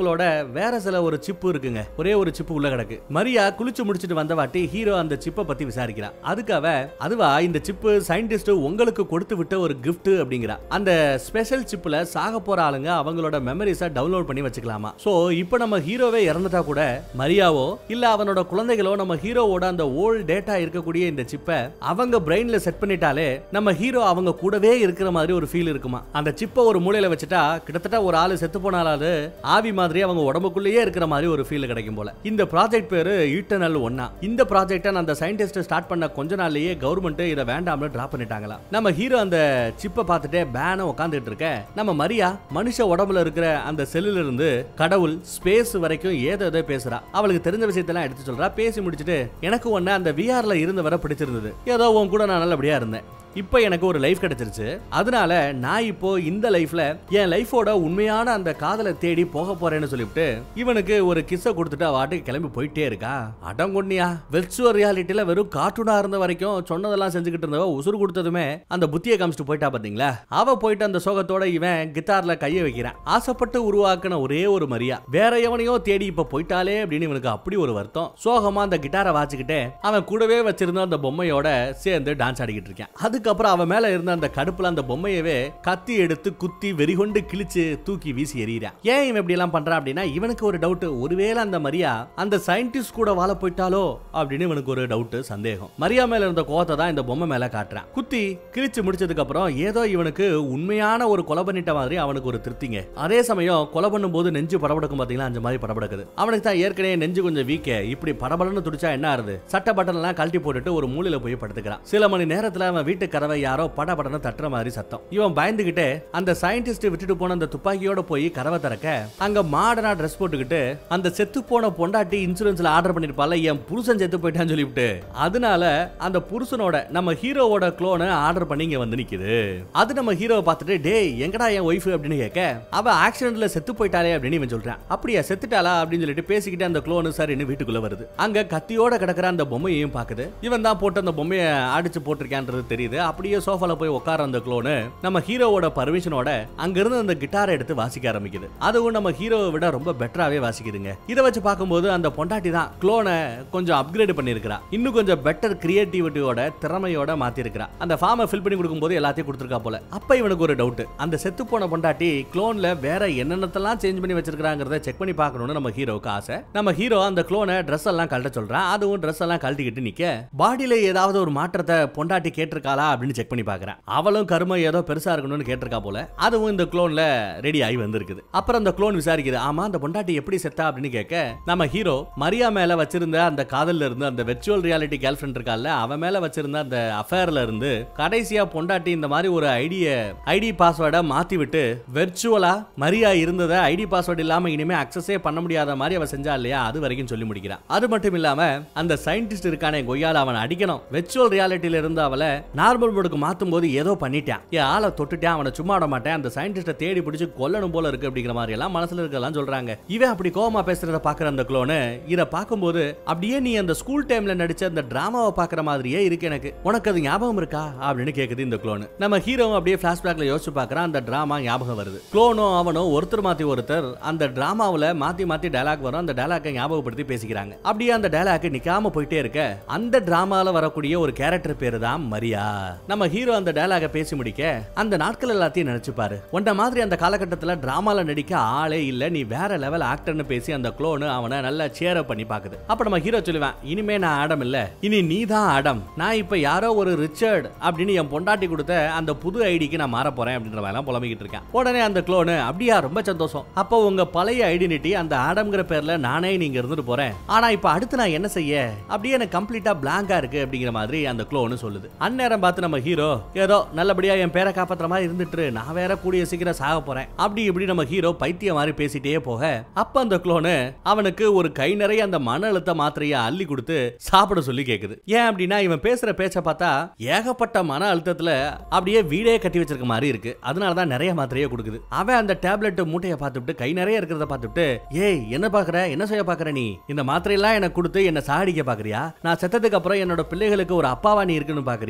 வேற சில ஒரு சிப்பு இருக்குங்க ஒரே ஒரு சிப்பு உள்ள கிடக்கு மரியா குளிச்சு முடிச்சிட்டு வந்த வாட்டி ஹீரோ அந்த சிப்பை பத்தி விசாரிக்கிறா அதுக்கு அவ அதுவா இந்த சிப்பு சயின்டிஸ்ட் உங்களுக்கு கொடுத்து விட்ட ஒரு gift அப்படிங்கிறா அந்த ஸ்பெஷல் சிப்ல சாக போற ஆளுங்க அவங்களோட மெமரிஸை டவுன்லோட் பண்ணி வச்சுக்கலாமா சோ இப்போ நம்ம ஹீரோவே இறந்துட்டா கூட மரியாவோ இல்ல அவனோட குழந்தைகளோ நம்ம ஹீரோவோட அந்த ஓல்ட் டேட்டா இருக்கக்கூடிய இந்த சிப்பை அவங்க பிரெயின்ல செட் பண்ணிட்டாலே நம்ம ஹீரோ அவங்க கூடவே இருக்கிற மாதிரி ஒரு ஃபீல் இருக்குமா அந்த சிப்பை ஒரு மூலையில வச்சுட்டா கிட்டத்தட்ட ஒரு ஆளு செத்து போனாலாவது ஆவி மாதிரி அவங்க உடம்புக்குள்ளேயே இருக்கிற மாதிரி ஒரு ஃபீல் கிடைக்கும் போல இந்த ப்ராஜெக்ட் பேரு ஈட்டர்னல் ஒன்னா இந்த ப்ராஜெக்டை அந்த சயின்டிஸ்ட் ஸ்டார்ட் பண்ண கொஞ்ச நாள்லயே கவர்மெண்ட் இதை வேண்டாம்னு டிராப் பண்ணிட்டாங்களா நம்ம ஹீரோ அந்த சிப்பை பார்த்துட்டே பேன உட்காந்துட்டு இருக்க நம்ம மரியா மனுஷ உடம்புல இருக்கிற அந்த செல்லுல இருந்து கடவுள் ஸ்பேஸ் வரைக்கும் ஏதோ ஏதோ பேசுறா அவளுக்கு தெரிஞ்ச விஷயத்தெல்லாம் எடுத்து சொல்றா பேசி முடிச்சிட்டு எனக்கு ஒண்ணு அந்த விஆர்ல இருந்தவரை பிடிச்சிருந்தது ஏதோ உன் கூட நான் நல்லபடியா இருந்தேன் இப்போ எனக்கு ஒரு லைஃப் கிடைச்சிருச்சு அதனால நான் இப்போ இந்த லைஃப்ல என் லைஃபோட உண்மையான அந்த காதலை தேடி போக போறேன்னு சொல்லிவிட்டு இவனுக்கு ஒரு கிஸ்ஸை கொடுத்துட்டு அவ வாட்டுக்கு கிளம்பி போயிட்டே இருக்கா அடங்கொன்னியா வெர்ச்சுவல் ரியாலிட்டியில வெறும் கார்ட்டூனா இருந்த வரைக்கும் சொன்னதெல்லாம் செஞ்சுக்கிட்டு இருந்தவ உசுறு கொடுத்ததுமே அந்த புத்தியை காமிச்சிட்டு போயிட்டா பாத்தீங்களா அவ போயிட்டு அந்த சோகத்தோட இவன் கிட்டார்ல கையை வைக்கிறான் ஆசைப்பட்டு உருவாக்குன ஒரே ஒரு மரியா வேற எவனையோ தேடி இப்ப போயிட்டாலே அப்படின்னு இவனுக்கு அப்படி ஒரு வருத்தம் சோகமா அந்த கிட்டாரை வாச்சிக்கிட்டே அவன் கூடவே வச்சிருந்த அந்த பொம்மையோட சேர்ந்து டான்ஸ் ஆடிக்கிட்டு இருக்கான் அதுக்கப்புறம் அவன் மேல இருந்த அந்த கடுப்புல அந்த பொம்மையவே கத்தி எடுத்து குத்தி வெறிகொண்டு கிழிச்சு தூக்கி வீசி எறிகிறான் ஏன் இவன் இப்படி எல்லாம் பண்றான் அப்படின்னா இவனுக்கு ஒரு டவுட் ஒருவேளை அந்த மரியா அந்த சயின்டிஸ்ட் கூட வாழ போயிட்டாலோ அப்படின்னு இவனுக்கு ஒரு டவுட் சந்தேகம் மரியா மேல இருந்த கோவத்தை தான் இந்த பொம்மை மேல காட்டுறான் குத்தி கிழிச்சு முடிச்சதுக்கு அப்புறம் ஏதோ இவனுக்கு உண்மையான ஒரு கொலை பண்ணிட்ட மாதிரி அவனுக்கு ஒரு திருப்திங்க அதே சமயம் கொலை பண்ணும்போது நெஞ்சு படபடக்கும் பாத்தீங்களா அந்த மாதிரி படபடக்குது அவனுக்கு தான் ஏற்கனவே நெஞ்சு கொஞ்சம் வீக்க இப்படி படபடன்னு துடிச்சா என்ன ஆறுது சட்டை பட்டன் எல்லாம் கழட்டி போட்டுட்டு ஒரு மூலையில போய் படுத்துக்கிறான் சில மணி நேரத்துல அவன் வீட்டு கதவை யாரோ படபடன்னு தட்டுற மாதிரி சத்தம் இவன் பயந்துகிட்டே அந்த சயின்டிஸ்ட் விட்டுட்டு போன அந்த துப்பாக்கியோட போய் கதவை திறக்க அங்க மாடனா ட்ரெஸ் போட்டுக்கிட்டு அந்த செத்து போன பொண்டாட்டி இன்சூரன்ஸ்ல ஆர்டர் பண்ணிருப்பால என் புருஷன் செத்து போயிட்டான்னு சொல்லிவிட்டு அதனால அந்த புருஷனோட நம்ம ஹீரோவோட க்ளோனை ஆர்டர் பண்ணி இங்க வந்து நிக்குது அது நம்ம ஹீரோவை பார்த்துட்டு டேய் எங்கடா என் ஒய்ஃப் அப்படின்னு கேட்க அவ ஆக்சிடென்ட்ல செத்து போயிட்டாலே அப்படின்னு இவன் சொல்றான் அப்படியா செத்துட்டாளா அப்படின்னு சொல்லிட்டு பேசிக்கிட்டு அந்த க்ளோனு சரின்னு வீட்டுக்குள்ள வருது அங்க கத்தியோட கிடக்குற அந்த பொம்மையையும் பாக்குது இவன் தான் போட்டு அந்த பொம்மையை அடிச்சு போட்டிருக்கான்றது தெரியுது அப்படியே சோஃபால போய் உட்கார அந்த க்ளோனு நம்ம ஹீரோவோட பர்மிஷனோட அங்க இருந்து அந்த கிட்டாரை எடுத்து வாசிக்க ஆரம்பிக்குது அதுவும் நம்ம ஹீரோவை விட ரொம்ப பெட்டராவே வாசிக்குதுங்க இதை வச்சு பார்க்கும்போது அந்த பொண்டாட்டி தான் க்ளோனை கொஞ்சம் அப்கிரேட் பண்ணிருக்கிறா இன்னும் கொஞ்சம் பெட்டர் கிரியேட்டிவிட்டியோட திறமையோட மாத்திருக்கிறா அந்த ஃபார்மை ஃபில் பண்ணி கொடுக்கும்போது எல்லாத்தையும் கொடுத்துருக்கா போல அப்ப இவனுக்கு ஒரு டவுட் அந்த செத்து போன பொண்டாட்டி க்ளோன்ல வேற என்னென்னத்தெல்லாம் சேஞ்ச் பண்ணி வச்சிருக்காங்கிறத செக் பண்ணி பார்க்கணும்னு நம்ம ஹீரோவுக்கு ஆசை நம்ம ஹீரோ அந்த க்ளோனை ட்ரெஸ் எல்லாம் கழட்ட சொல்றான் அதுவும் ட்ரெஸ் எல்லாம் கழட்டிக்கிட்டு நிக்க பாடியில ஏதாவது ஒரு மாற்றத்தை பொண்டாட்டி கேட்டிருக்காளா அப்படின்னு செக் பண்ணி பார்க்கறேன் அவளும் கருமை ஏதோ பெருசா இருக்கணும்னு கேட்டிருக்கா போல அதுவும் இந்த க்ளோன்ல ரெடி ஆகி வந்திருக்குது அப்புறம் அந்த க்ளோன் விசாரிக்குது ஆமா அந்த பொண்டாட்டி எப்படி செத்தா அப்படின்னு கேட்க நம்ம ஹீரோ மரியா மேல வச்சிருந்த அந்த காதல்ல இருந்து அந்த வெர்ச்சுவல் ரியாலிட்டி கேர்ள் ஃப்ரெண்ட் இருக்கால அவன் மேல வச்சிருந்த அந்த அஃபேர்ல இருந்து கடைசியா பொண்டாட்டி இந்த மாதிரி ஒரு ஐடிய ஐடி பாஸ்வேர்டை மாத்தி விட்டு வெர்ச்சுவலா மரியா இருந்ததை ஐடி பாஸ்வேர்டு இல்லாம இனிமே அக்சஸே பண்ண முடியாத மாதிரி அவ செஞ்சா இல்லையா அது வரைக்கும் சொல்லி முடிக்கிறான் அது மட்டும் இல்லாம அந்த சயின்டிஸ்ட் இருக்கானே கொய்யால அவன் அடிக்கணும் வெர்ச்சுவல் ரியாலிட்டியில இருந்து அவளை நார்மல் மோடுக்கு மாத்தும் போது ஏதோ பண்ணிட்டான் என் ஆளை தொட்டுட்டான் அவனை சும்மா விட மாட்டேன் அந்த சயின்டிஸ்ட தேடி பிடிச்சு கொல்லணும் போல இருக்கு அப்படிங்கிற மாதிரி எல்லாம் மனசுல இருக்கலாம் சொல்றாங்க இவன் அப்படி கோவமா பேசுறத பாக்குற அந்த க்ளோனு இத பார்க்கும்போது அப்படியே நீ அந்த ஸ்கூல் டைம்ல நடிச்ச அந்த டிராமாவை பாக்குற மாதிரியே இருக்கு எனக்கு உனக்கு அது ஞாபகம் இருக்கா அப்படின்னு கேக்குது இந்த க்ளோனு நம்ம ஹீரோ அப்படியே பிளாஷ்பேக்ல யோசிச்சு பார்க்கறான் அந்த டிராமா ஞாபகம் வருது க்ளோனும் அவனும் ஒருத்தர் மாத்தி ஒருத்தர் அந்த டிராமாவுல மாத்தி மாத்தி டயலாக் வரும் அந்த டயலாக்கை ஞாபகப்படுத்தி பேசிக்கிறாங்க அப்படியே அந்த டயலாக் நிக்காம போயிட்டே இருக்க அந்த டிராமால வரக்கூடிய ஒரு கேரக்டர் பேரு தான் மரியா நம்ம ஹீரோ அந்த டயலாக பேசி முடிக்க அந்த நாட்கள் எல்லாத்தையும் நினைச்சு பாரு உன்ன மாதிரி அந்த காலகட்டத்துல டிராமால நடிக்க ஆளே இல்ல நீ வேற லெவல் ஆக்டர்னு பேசி அந்த க்ளோனு அவனை நல்லா சேர பண்ணி பாக்குது அப்ப நம்ம ஹீரோ சொல்லுவேன் இனிமே நான் ஆடம் இல்ல இனி நீ தான் ஆடம் நான் இப்ப யாரோ ஒரு ரிச்சர்ட் அப்படின்னு என் பொண்டாட்டி கொடுத்த அந்த புது ஐடிக்கு நான் மாற போறேன் அப்படின்ற மாதிரி எல்லாம் புலம்பிக்கிட்டு இருக்கேன் உடனே அந்த க்ளோனு அப்படியா ரொம்ப சந்தோஷம் அப்போ உங்க பழைய ஐடென்டிட்டி அந்த ஆடம்ங்கிற பேர்ல நானே நீங்க இருந்துட்டு போறேன் ஆனா இப்ப அடுத்து நான் என்ன செய்ய அப்படியே எனக்கு கம்ப்ளீட்டா பிளாங்கா இருக்கு அப்படிங்கிற மாதிரி அந்த க்ளோனு சொல்லுது அந்நேரம் பார்த்து நம்ம ஹீரோ ஏதோ நல்லபடியா என் பேரை காப்பாத்துற மாதிரி இருந்துட்டு நான் வேற கூடிய சீக்கிரம் சாக போறேன் அப்படி இப்படி நம்ம ஹீரோ பைத்திய மாதிரி பேசிட்டே போக அப்ப அந்த க்ளோனு அவனுக்கு ஒரு கை நிறைய அந்த மன அழுத்த மாத்திரைய அள்ளி கொடுத்து சாப்பிட சொல்லி கேக்குது ஏன் அப்படின்னா இவன் பேசுற பேச்ச பார்த்தா ஏகப்பட்ட மன அழுத்தத்துல அப்படியே வீடே கட்டி வச்சிருக்க மாதிரி இருக்கு அதனால தான் நிறைய மாத்திரையே கொடுக்குது அவன் அந்த டேப்லெட் மூட்டையை பார்த்துட்டு கை நிறைய இருக்கிறத பார்த்துட்டு ஏய் என்ன பாக்குற என்ன செய்ய பாக்குற நீ இந்த மாத்திரையெல்லாம் எனக்கு கொடுத்து என்ன சாடிக்க பாக்குறியா நான் செத்ததுக்கு அப்புறம் என்னோட பிள்ளைகளுக்கு ஒரு அப்பாவா நீ இருக்குன்னு பாக்குறியா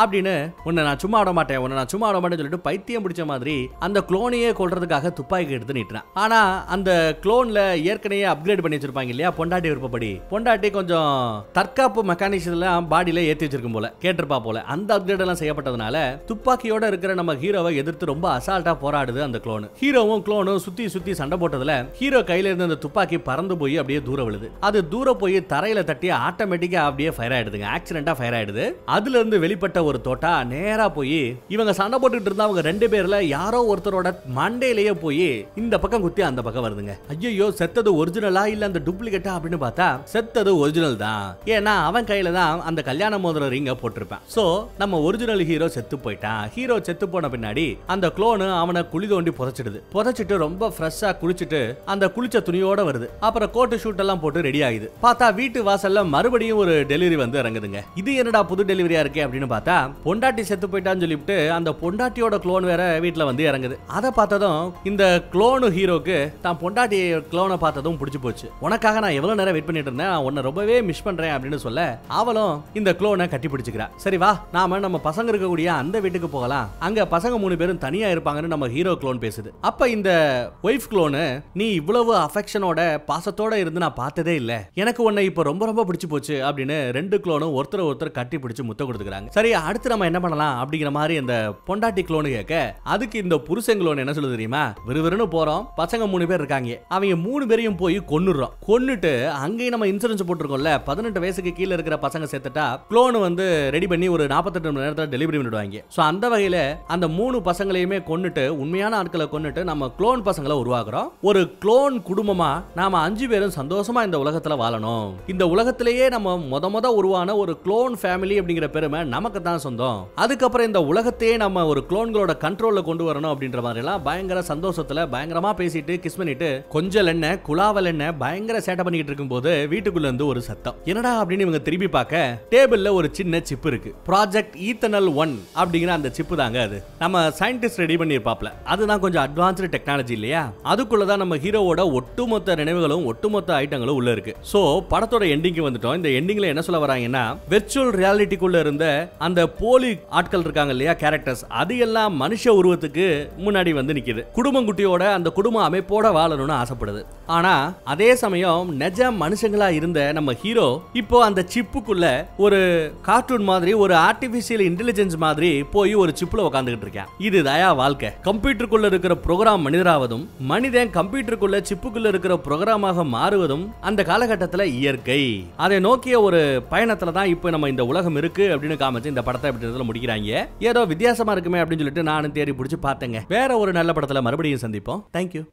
அப்படின்னு உன்னை நான் சும்மா விட மாட்டேன் உன்னை நான் சும்மா விட மாட்டேன்னு சொல்லிட்டு பைத்தியம் பிடிச்ச மாதிரி அந்த குளோனையே கொல்றதுக்காக துப்பாக்கி எடுத்து நீட்டுறான் ஆனா அந்த குளோன்ல ஏற்கனவே அப்கிரேட் பண்ணி வச்சிருப்பாங்க இல்லையா பொண்டாட்டி விருப்பப்படி பொண்டாட்டி கொஞ்சம் தற்காப்பு மெக்கானிக்ஸ்ல பாடியில ஏத்தி வச்சிருக்கும் போல கேட்டிருப்பா போல அந்த அப்கிரேட் எல்லாம் செய்யப்பட்டதுனால துப்பாக்கியோட இருக்கிற நம்ம ஹீரோவை எதிர்த்து ரொம்ப அசால்ட்டா போராடுது அந்த குளோன் ஹீரோவும் குளோனும் சுத்தி சுத்தி சண்டை போட்டதுல ஹீரோ கையில இருந்த அந்த துப்பாக்கி பறந்து போய் அப்படியே தூரம் விழுது அது தூரம் போய் தரையில தட்டி ஆட்டோமேட்டிக்கா அப்படியே ஃபயர் ஆயிடுதுங்க ஆக்சிடென்டா ஃபயர் ஆயிடுது அதுல இருந்து வெளிப்பட்ட ஒரு தோட்டா நேரா போய் இவங்க சண்டை போட்டுட்டு இருந்தா அவங்க ரெண்டு பேர்ல யாரோ ஒருத்தரோட மண்டையிலேயே போய் இந்த பக்கம் குத்தி அந்த பக்கம் வருதுங்க ஐயோ செத்தது ஒரிஜினலா இல்ல அந்த டூப்ளிகேட்டா அப்படின்னு பார்த்தா செத்தது ஒரிஜினல் தான் ஏன்னா அவன் கையில தான் அந்த கல்யாண மோதிர ரிங்க போட்டிருப்பான் சோ நம்ம ஒரிஜினல் ஹீரோ செத்து போயிட்டான் ஹீரோ செத்து போன பின்னாடி அந்த குளோனு அவனை குழி தோண்டி புதைச்சிடுது புதைச்சிட்டு ரொம்ப ஃப்ரெஷ்ஷா குளிச்சுட்டு அந்த குளிச்ச துணியோட வருது அப்புறம் கோட்டு ஷூட் எல்லாம் போட்டு ரெடி ஆகுது பார்த்தா வீட்டு வாசல்ல மறுபடியும் ஒரு டெலிவரி வந்து இறங்குதுங்க இது என்னடா புது டெலிவரியா இருக்கே அப்படின்னு பார்த்தா பொண்டாட்டி செத்து போயிட்டான்னு சொல்லிவிட்டு அந்த பொண்டாட்டியோட குளோன் வேற வீட்டுல வந்து இறங்குது அதை பார்த்ததும் இந்த குளோனு ஹீரோக்கு தான் பொண்டாட்டி குளோனை பார்த்ததும் பிடிச்சு போச்சு உனக்காக நான் எவ்வளவு நேரம் வெயிட் பண்ணிட்டு இருந்தேன் நான் உன்னை ரொம்பவே மிஸ் பண்றேன் அப்படின்னு சொல்ல அவளும் இந்த குளோனை கட்டி பிடிச்சுக்கிறா சரி வா நாம நம்ம பசங்க இருக்கக்கூடிய அந்த வீட்டுக்கு போகலாம் அங்க பசங்க மூணு பேரும் தனியா இருப்பாங்கன்னு நம்ம ஹீரோ குளோன் பேசுது அப்ப இந்த ஒய்ஃப் குளோனு நீ இவ்வளவு அஃபெக்ஷனோட பாசத்தோட இருந்து நான் பார்த்ததே இல்ல எனக்கு உன்னை இப்போ ரொம்ப ரொம்ப பிடிச்சு போச்சு அப்படின்னு ரெண்டு குளோனும் ஒருத்தர் ஒருத்தர் கட்டி பிடிச்சு முத்த கொடுத்துக்கிறாங்க சரி அடுத்து நம்ம என்ன பண்ணலாம் அப்படிங்கிற மாதிரி அந்த பொண்டாட்டி குளோனு கேட்க அதுக்கு இந்த புருஷன் குளோன் என்ன சொல்லுது தெரியுமா விறுவிறுன்னு போறோம் பசங்க மூணு பேர் இருக்காங்க அவங்க மூணு பேரையும் போய் கொன்னுடுறோம் கொன்னுட்டு அங்கேயும் நம்ம இன்சூரன்ஸ் போட்டிருக்கோம்ல பதினெட்டு வயசுக்கு கீழே இருக்கிற பசங்க சேர்த்துட்டா குளோன் வந்து ரெடி பண்ணி ஒரு நாற்பத்தெட்டு மணி நேரத்தில் டெலிவரி பண்ணிடுவாங்க ஸோ அந்த வகையில அந்த மூணு பசங்களையுமே கொன்னுட்டு உண்மையான ஆட்களை கொன்னுட்டு நம்ம குளோன் பசங்களை உருவாக்குறோம் ஒரு குளோன் குடும்பமா நாம அஞ்சு பேரும் சந்தோஷமா இந்த உலகத்துல வாழணும் இந்த உலகத்திலேயே நம்ம முத முத உருவான ஒரு குளோன் ஃபேமிலி அப்படிங்கிற பெருமை நமக்கு தான் சொந்தம் அதுக்கப்புறம் இந்த உலகத்தையே நம்ம ஒரு குளோன்களோட கண்ட்ரோல்ல கொண்டு வரணும் அப்படின்ற மாதிரி எல்லாம் பயங்கர சந்தோஷத்துல பயங்கரமா பேசிட்டு கிஸ் பண்ணிட்டு கொஞ்சல் என்ன குலாவல் என்ன பயங்கர சேட்டை பண்ணிட்டு இருக்கும்போது வீட்டுக்குள்ள இருந்து ஒரு சத்தம் என்னடா அப்படின்னு இவங்க திரும்பி பார்க்க டேபிள்ல ஒரு சின்ன சிப் இருக்கு ப்ராஜெக்ட் ஈத்தனல் ஒன் அப்படிங்கிற அந்த சிப்பு தாங்க அது நம்ம சயின்டிஸ்ட் ரெடி பண்ணியிருப்பாப்ல அதுதான் கொஞ்சம் அட்வான்ஸ்டு டெக்னாலஜி இல்லையா அதுக்குள்ள தான் நம்ம ஹீரோவோட ஒட்டுமொத்த நினைவுகளும் ஒட்டுமொத்த ஐட்டங்களும் உள்ள இருக்கு சோ படத்தோட எண்டிங்க்கு வந்துட்டோம் இந்த எண்டிங்ல என்ன சொல்ல வராங்கன்னா வெர்ச்சுவல் ரியாலிட்டிக்குள்ள இருந்த அந்த போலி ஆட்கள் இருக்காங்க இல்லையா கேரக்டர்ஸ் அது எல்லாம் மனுஷ உருவத்துக்கு முன்னாடி வந்து நிக்குது குடும்பங்குட்டியோட அந்த குடும்ப அமைப்போட வாழணும்னு ஆசைப்படுது ஆனா அதே சமயம் நிஜ மனுஷங்களா இருந்த நம்ம ஹீரோ இப்போ அந்த சிப்புக்குள்ள ஒரு கார்ட்டூன் மாதிரி ஒரு ஆர்டிபிஷியல் இன்டெலிஜென்ஸ் மாதிரி போய் ஒரு சிப்ல உட்காந்துக்கிட்டு இருக்கேன் இது தயா வாழ்க்கை கம்ப்யூட்டருக்குள்ள இருக்கிற ப்ரோக்ராம் மனிதராவதும் மனிதன் கம்ப்யூட்டருக்குள்ள சிப்புக்குள்ள இருக்கிற ப்ரோக்ராமாக மாறுவதும் அந்த காலகட்டத்தில் இயற்கை அதை நோக்கிய ஒரு பயணத்துல தான் இப்போ நம்ம இந்த உலகம் இருக்கு அப்படின்னு காமிச்சு இந்த படத்தை இப்படி முடிக்கிறாங்க ஏதோ வித்தியாசமா இருக்குமே அப்படின்னு சொல்லிட்டு நானும் தேடி பிடிச்சி பார்த்தேங்க வேற ஒரு நல்ல படத்துல மறுபடியும் சந்திப்போம் தேங்க்யூ